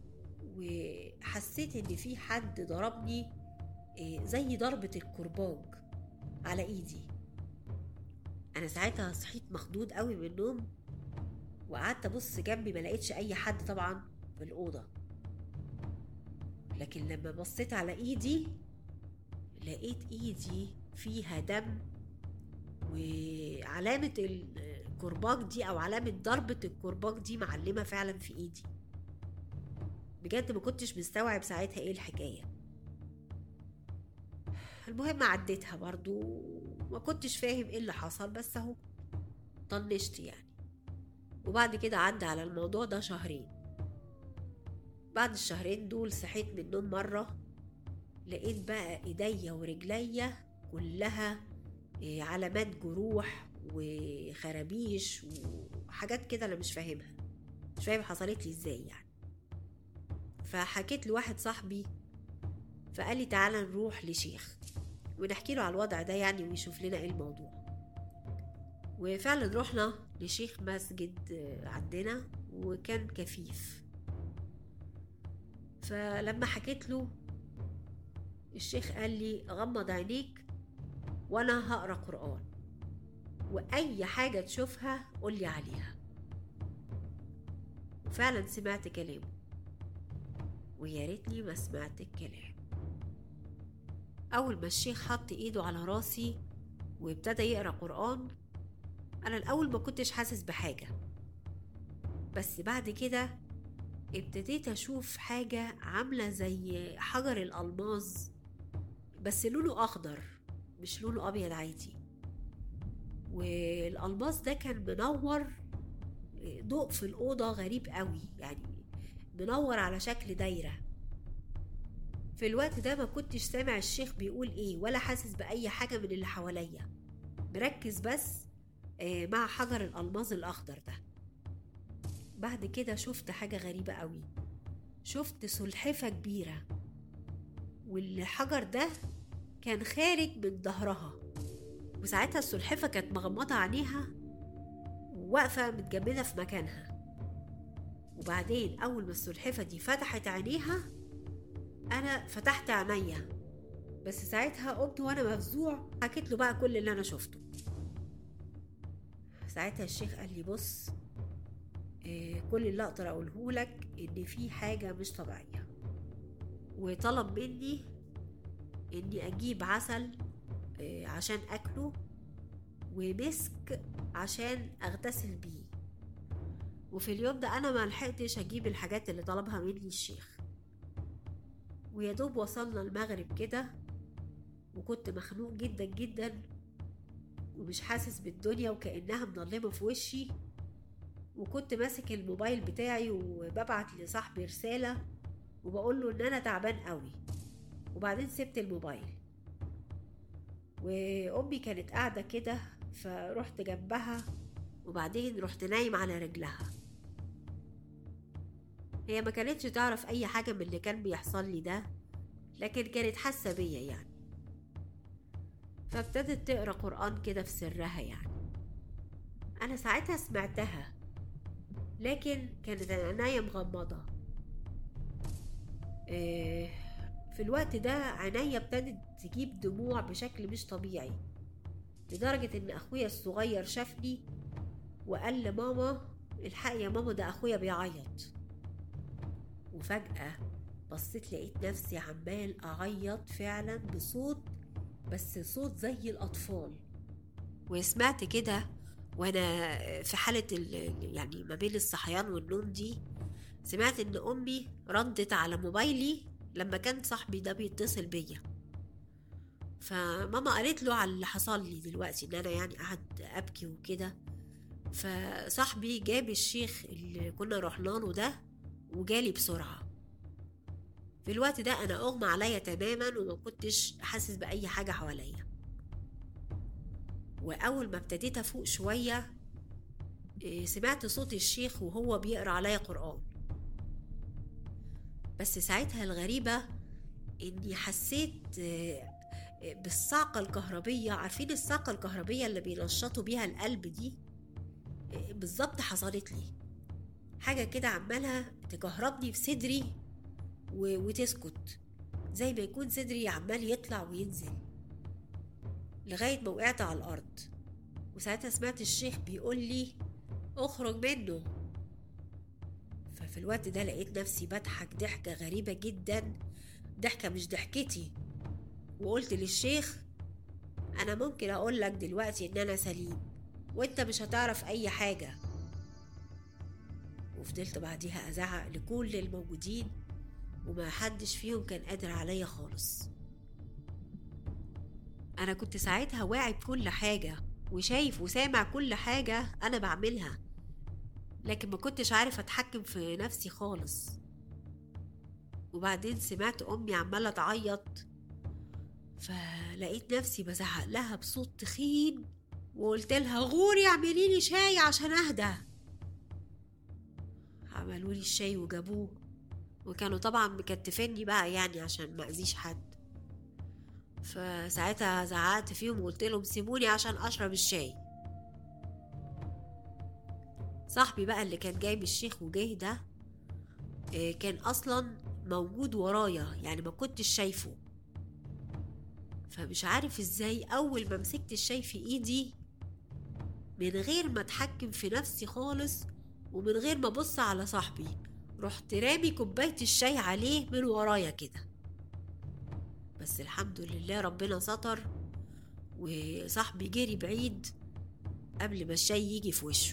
وحسيت ان في حد ضربني آه، زي ضربة الكرباج على ايدي انا ساعتها صحيت مخضوض قوي من النوم وقعدت ابص جنبي ما لقيتش اي حد طبعا في الاوضه لكن لما بصيت على ايدي لقيت ايدي فيها دم وعلامة الكرباج دي او علامة ضربة الكرباج دي معلمة فعلا في ايدي بجد ما كنتش مستوعب ساعتها ايه الحكاية المهم عديتها برضو ما كنتش فاهم ايه اللي حصل بس اهو طنشت يعني وبعد كده عدى على الموضوع ده شهرين بعد الشهرين دول صحيت من النوم مرة لقيت بقى ايديا ورجليا كلها إيه، علامات جروح وخرابيش وحاجات كده انا مش فاهمها مش فاهم حصلت لي ازاي يعني فحكيت لواحد صاحبي فقال لي تعالى نروح لشيخ ونحكي له على الوضع ده يعني ويشوف لنا ايه الموضوع وفعلا رحنا لشيخ مسجد آه، عندنا وكان كفيف فلما حكيت له الشيخ قال لي غمض عينيك وانا هقرا قران واي حاجه تشوفها قولي عليها وفعلا سمعت كلامه ويا ريتني ما سمعت الكلام اول ما الشيخ حط ايده على راسي وابتدى يقرا قران انا الاول ما كنتش حاسس بحاجه بس بعد كده ابتديت اشوف حاجه عامله زي حجر الالماظ بس لونه اخضر مش لونه ابيض عادي والالماس ده كان منور ضوء في الاوضه غريب قوي يعني منور على شكل دايره في الوقت ده ما كنتش سامع الشيخ بيقول ايه ولا حاسس باي حاجه من اللي حواليا مركز بس آه، مع حجر الالماظ الاخضر ده بعد كده شفت حاجه غريبه قوي شفت سلحفه كبيره والحجر ده كان خارج من ظهرها وساعتها السلحفة كانت مغمضة عينيها وواقفة متجمدة في مكانها وبعدين أول ما السلحفة دي فتحت عينيها أنا فتحت عينيا بس ساعتها قمت وأنا مفزوع حكيت له بقى كل اللي أنا شفته ساعتها الشيخ قال لي بص آه، كل اللي أقدر أقوله لك إن في حاجة مش طبيعية وطلب مني اني اجيب عسل آه، عشان اكله ومسك عشان اغتسل بيه وفي اليوم ده انا ما لحقتش اجيب الحاجات اللي طلبها مني الشيخ ويا دوب وصلنا المغرب كده وكنت مخنوق جدا جدا ومش حاسس بالدنيا وكأنها مظلمة في وشي وكنت ماسك الموبايل بتاعي وببعت لصاحبي رسالة وبقول له ان انا تعبان قوي وبعدين سبت الموبايل وامي كانت قاعدة كده فرحت جنبها وبعدين رحت نايم على رجلها هي ما كانتش تعرف اي حاجة من اللي كان بيحصل لي ده لكن كانت حاسة بيا يعني فابتدت تقرا قرآن كده في سرها يعني أنا ساعتها سمعتها لكن كانت عينيا مغمضة إيه في الوقت ده عينيا ابتدت تجيب دموع بشكل مش طبيعي لدرجة إن أخويا الصغير شافني وقال لماما الحقي يا ماما ده أخويا بيعيط وفجأة بصيت لقيت نفسي عمال أعيط فعلا بصوت بس صوت زي الأطفال وسمعت كده وأنا في حالة يعني ما بين الصحيان والنوم دي سمعت إن أمي ردت على موبايلي لما كان صاحبي ده بيتصل بيا فماما قالت له على اللي حصل لي دلوقتي ان انا يعني قعد ابكي وكده فصاحبي جاب الشيخ اللي كنا رحنا له ده وجالي بسرعه في الوقت ده انا اغمى عليا تماما وما كنتش حاسس باي حاجه حواليا واول ما ابتديت افوق شويه سمعت صوت الشيخ وهو بيقرا عليا قران بس ساعتها الغريبه اني حسيت بالصعقة الكهربية عارفين الصعقة الكهربية اللي بينشطوا بيها القلب دي بالظبط حصلت لي حاجة كده عمالة تكهربني في صدري وتسكت زي ما يكون صدري عمال يطلع وينزل لغاية ما وقعت على الأرض وساعتها سمعت الشيخ بيقول لي اخرج منه ففي الوقت ده لقيت نفسي بضحك ضحكة غريبة جدا ضحكة مش ضحكتي وقلت للشيخ أنا ممكن أقول لك دلوقتي إن أنا سليم وإنت مش هتعرف أي حاجة وفضلت بعديها أزعق لكل الموجودين وما حدش فيهم كان قادر عليا خالص أنا كنت ساعتها واعي بكل حاجة وشايف وسامع كل حاجة أنا بعملها لكن ما كنتش عارف أتحكم في نفسي خالص وبعدين سمعت أمي عمالة تعيط فلقيت نفسي بزعق لها بصوت تخين وقلت لها غوري اعملي لي شاي عشان اهدى عملوا لي الشاي وجابوه وكانوا طبعا مكتفيني بقى يعني عشان ما اذيش حد فساعتها زعقت فيهم وقلت لهم سيبوني عشان اشرب الشاي صاحبي بقى اللي كان جايب الشيخ وجاي ده كان اصلا موجود ورايا يعني ما كنتش شايفه فمش عارف ازاي اول ما مسكت الشاي في ايدي من غير ما اتحكم في نفسي خالص ومن غير ما ابص على صاحبي رحت رامي كوباية الشاي عليه من ورايا كده بس الحمد لله ربنا ستر وصاحبي جري بعيد قبل ما الشاي يجي في وشه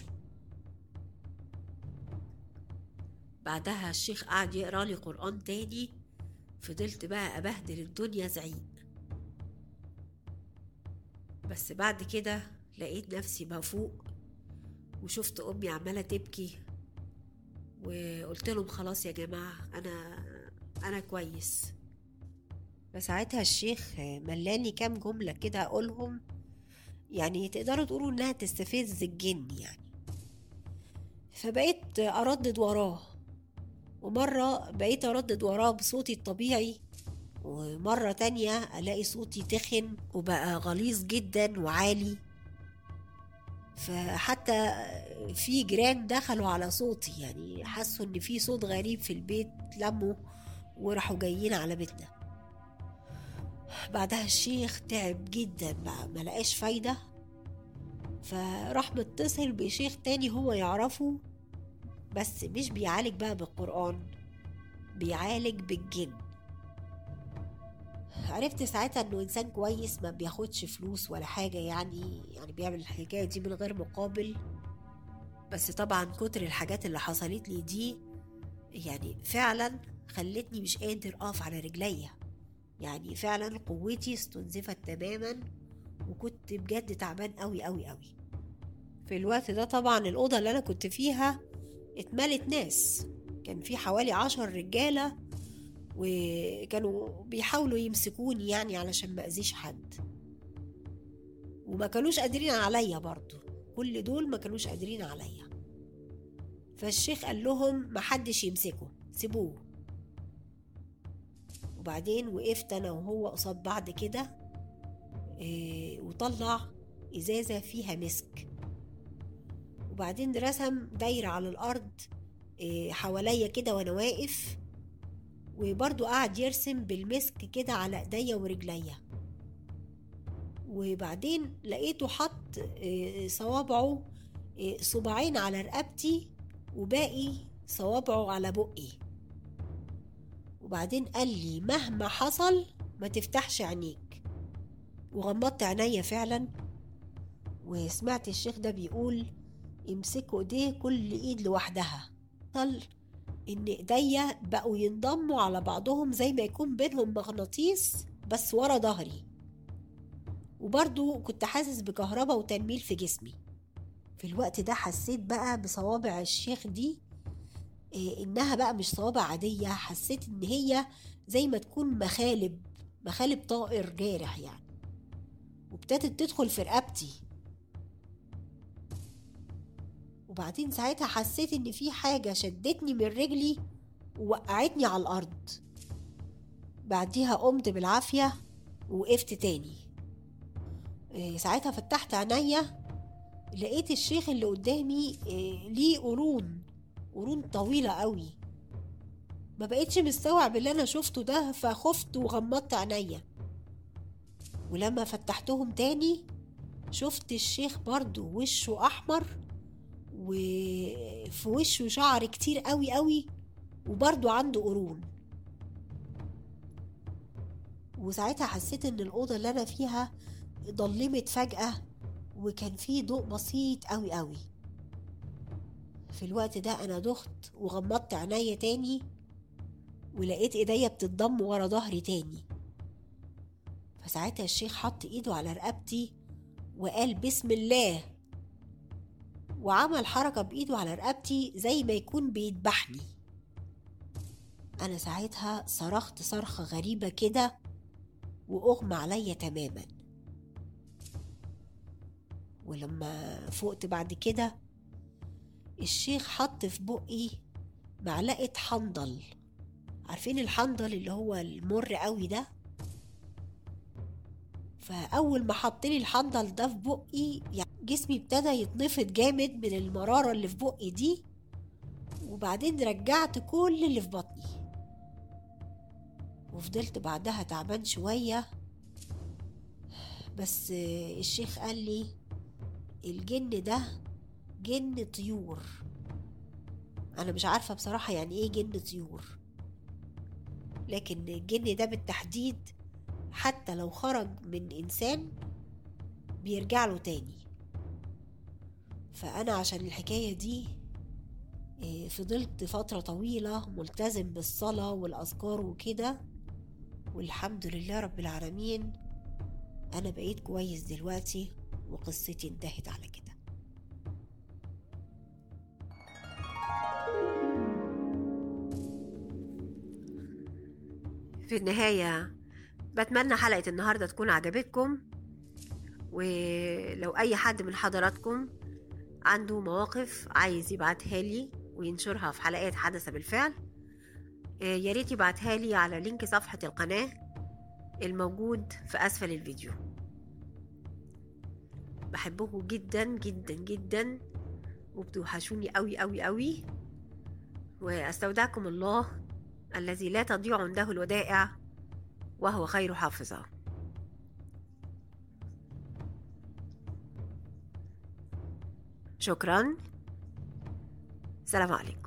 بعدها الشيخ قعد يقرا لي قرآن تاني فضلت بقى أبهدل الدنيا زعيق بس بعد كده لقيت نفسي بفوق وشفت أمي عمالة تبكي وقلت لهم خلاص يا جماعة أنا أنا كويس فساعتها الشيخ ملاني كام جملة كده أقولهم يعني تقدروا تقولوا إنها تستفز الجن يعني فبقيت أردد وراه ومرة بقيت أردد وراه بصوتي الطبيعي ومرة تانية ألاقي صوتي تخن وبقى غليظ جدا وعالي فحتى في جيران دخلوا على صوتي يعني حسوا ان في صوت غريب في البيت لموا وراحوا جايين على بيتنا بعدها الشيخ تعب جدا بقى ما لقاش فايدة فراح متصل بشيخ تاني هو يعرفه بس مش بيعالج بقى بالقرآن بيعالج بالجن عرفت ساعتها انه انسان كويس ما بياخدش فلوس ولا حاجة يعني يعني بيعمل الحكاية دي من غير مقابل بس طبعا كتر الحاجات اللي حصلت لي دي يعني فعلا خلتني مش قادر اقف على رجليا يعني فعلا قوتي استنزفت تماما وكنت بجد تعبان قوي قوي قوي في الوقت ده طبعا الأوضة اللي أنا كنت فيها اتملت ناس كان في حوالي عشر رجالة وكانوا بيحاولوا يمسكوني يعني علشان ما أذيش حد وما كانوش قادرين عليا برضو كل دول ما كانوش قادرين عليا فالشيخ قال لهم محدش يمسكه سيبوه وبعدين وقفت انا وهو قصاد بعض كده إيه وطلع ازازه فيها مسك وبعدين رسم دايره على الارض إيه حواليا كده وانا واقف وبرضو قعد يرسم بالمسك كده على ايديا ورجليا وبعدين لقيته حط إيه صوابعه إيه صباعين على رقبتي وباقي صوابعه على بقي وبعدين قال لي مهما حصل ما تفتحش عينيك وغمضت عينيا فعلا وسمعت الشيخ ده بيقول يمسكوا ايديه كل ايد لوحدها طل ان ايديا بقوا ينضموا على بعضهم زي ما يكون بينهم مغناطيس بس ورا ظهري وبرضو كنت حاسس بكهرباء وتنميل في جسمي في الوقت ده حسيت بقى بصوابع الشيخ دي إيه انها بقى مش صوابع عادية حسيت ان هي زي ما تكون مخالب مخالب طائر جارح يعني وابتدت تدخل في رقبتي وبعدين ساعتها حسيت ان في حاجة شدتني من رجلي ووقعتني على الارض بعديها قمت بالعافية ووقفت تاني إيه ساعتها فتحت عينيا لقيت الشيخ اللي قدامي إيه ليه قرون قرون طويلة قوي ما بقيتش مستوعب اللي انا شفته ده فخفت وغمضت عينيا ولما فتحتهم تاني شفت الشيخ برضو وشه احمر وفي وشه شعر كتير قوي قوي وبرضو عنده قرون وساعتها حسيت ان الأوضة اللي أنا فيها ضلمت فجأة وكان فيه ضوء بسيط قوي قوي في الوقت ده أنا دخت وغمضت عينيا تاني ولقيت ايديا بتتضم ورا ظهري تاني فساعتها الشيخ حط ايده على رقبتي وقال بسم الله وعمل حركة بإيده على رقبتي زي ما يكون بيذبحني أنا ساعتها صرخت صرخة غريبة كده وأغمى عليا تماما ولما فقت بعد كده الشيخ حط في بقي معلقة حنظل عارفين الحنظل اللي هو المر قوي ده فأول ما حط لي الحنظل ده في بقي يعني جسمي ابتدى يتنفض جامد من المرارة اللي في بقي دي وبعدين رجعت كل اللي في بطني وفضلت بعدها تعبان شوية بس الشيخ قال لي الجن ده جن طيور أنا مش عارفة بصراحة يعني إيه جن طيور لكن الجن ده بالتحديد حتى لو خرج من إنسان بيرجع له تاني فأنا عشان الحكاية دي فضلت فترة طويلة ملتزم بالصلاة والأذكار وكده والحمد لله رب العالمين أنا بقيت كويس دلوقتي وقصتي انتهت على كده في النهاية بتمنى حلقة النهاردة تكون عجبتكم ولو أي حد من حضراتكم عنده مواقف عايز يبعتها لي وينشرها في حلقات حدث بالفعل يا ريت يبعتها لي على لينك صفحة القناة الموجود في أسفل الفيديو بحبكم جدا جدا جدا وبتوحشوني قوي قوي قوي واستودعكم الله الذي لا تضيع عنده الودائع وهو خير حافظه شكرا سلام عليكم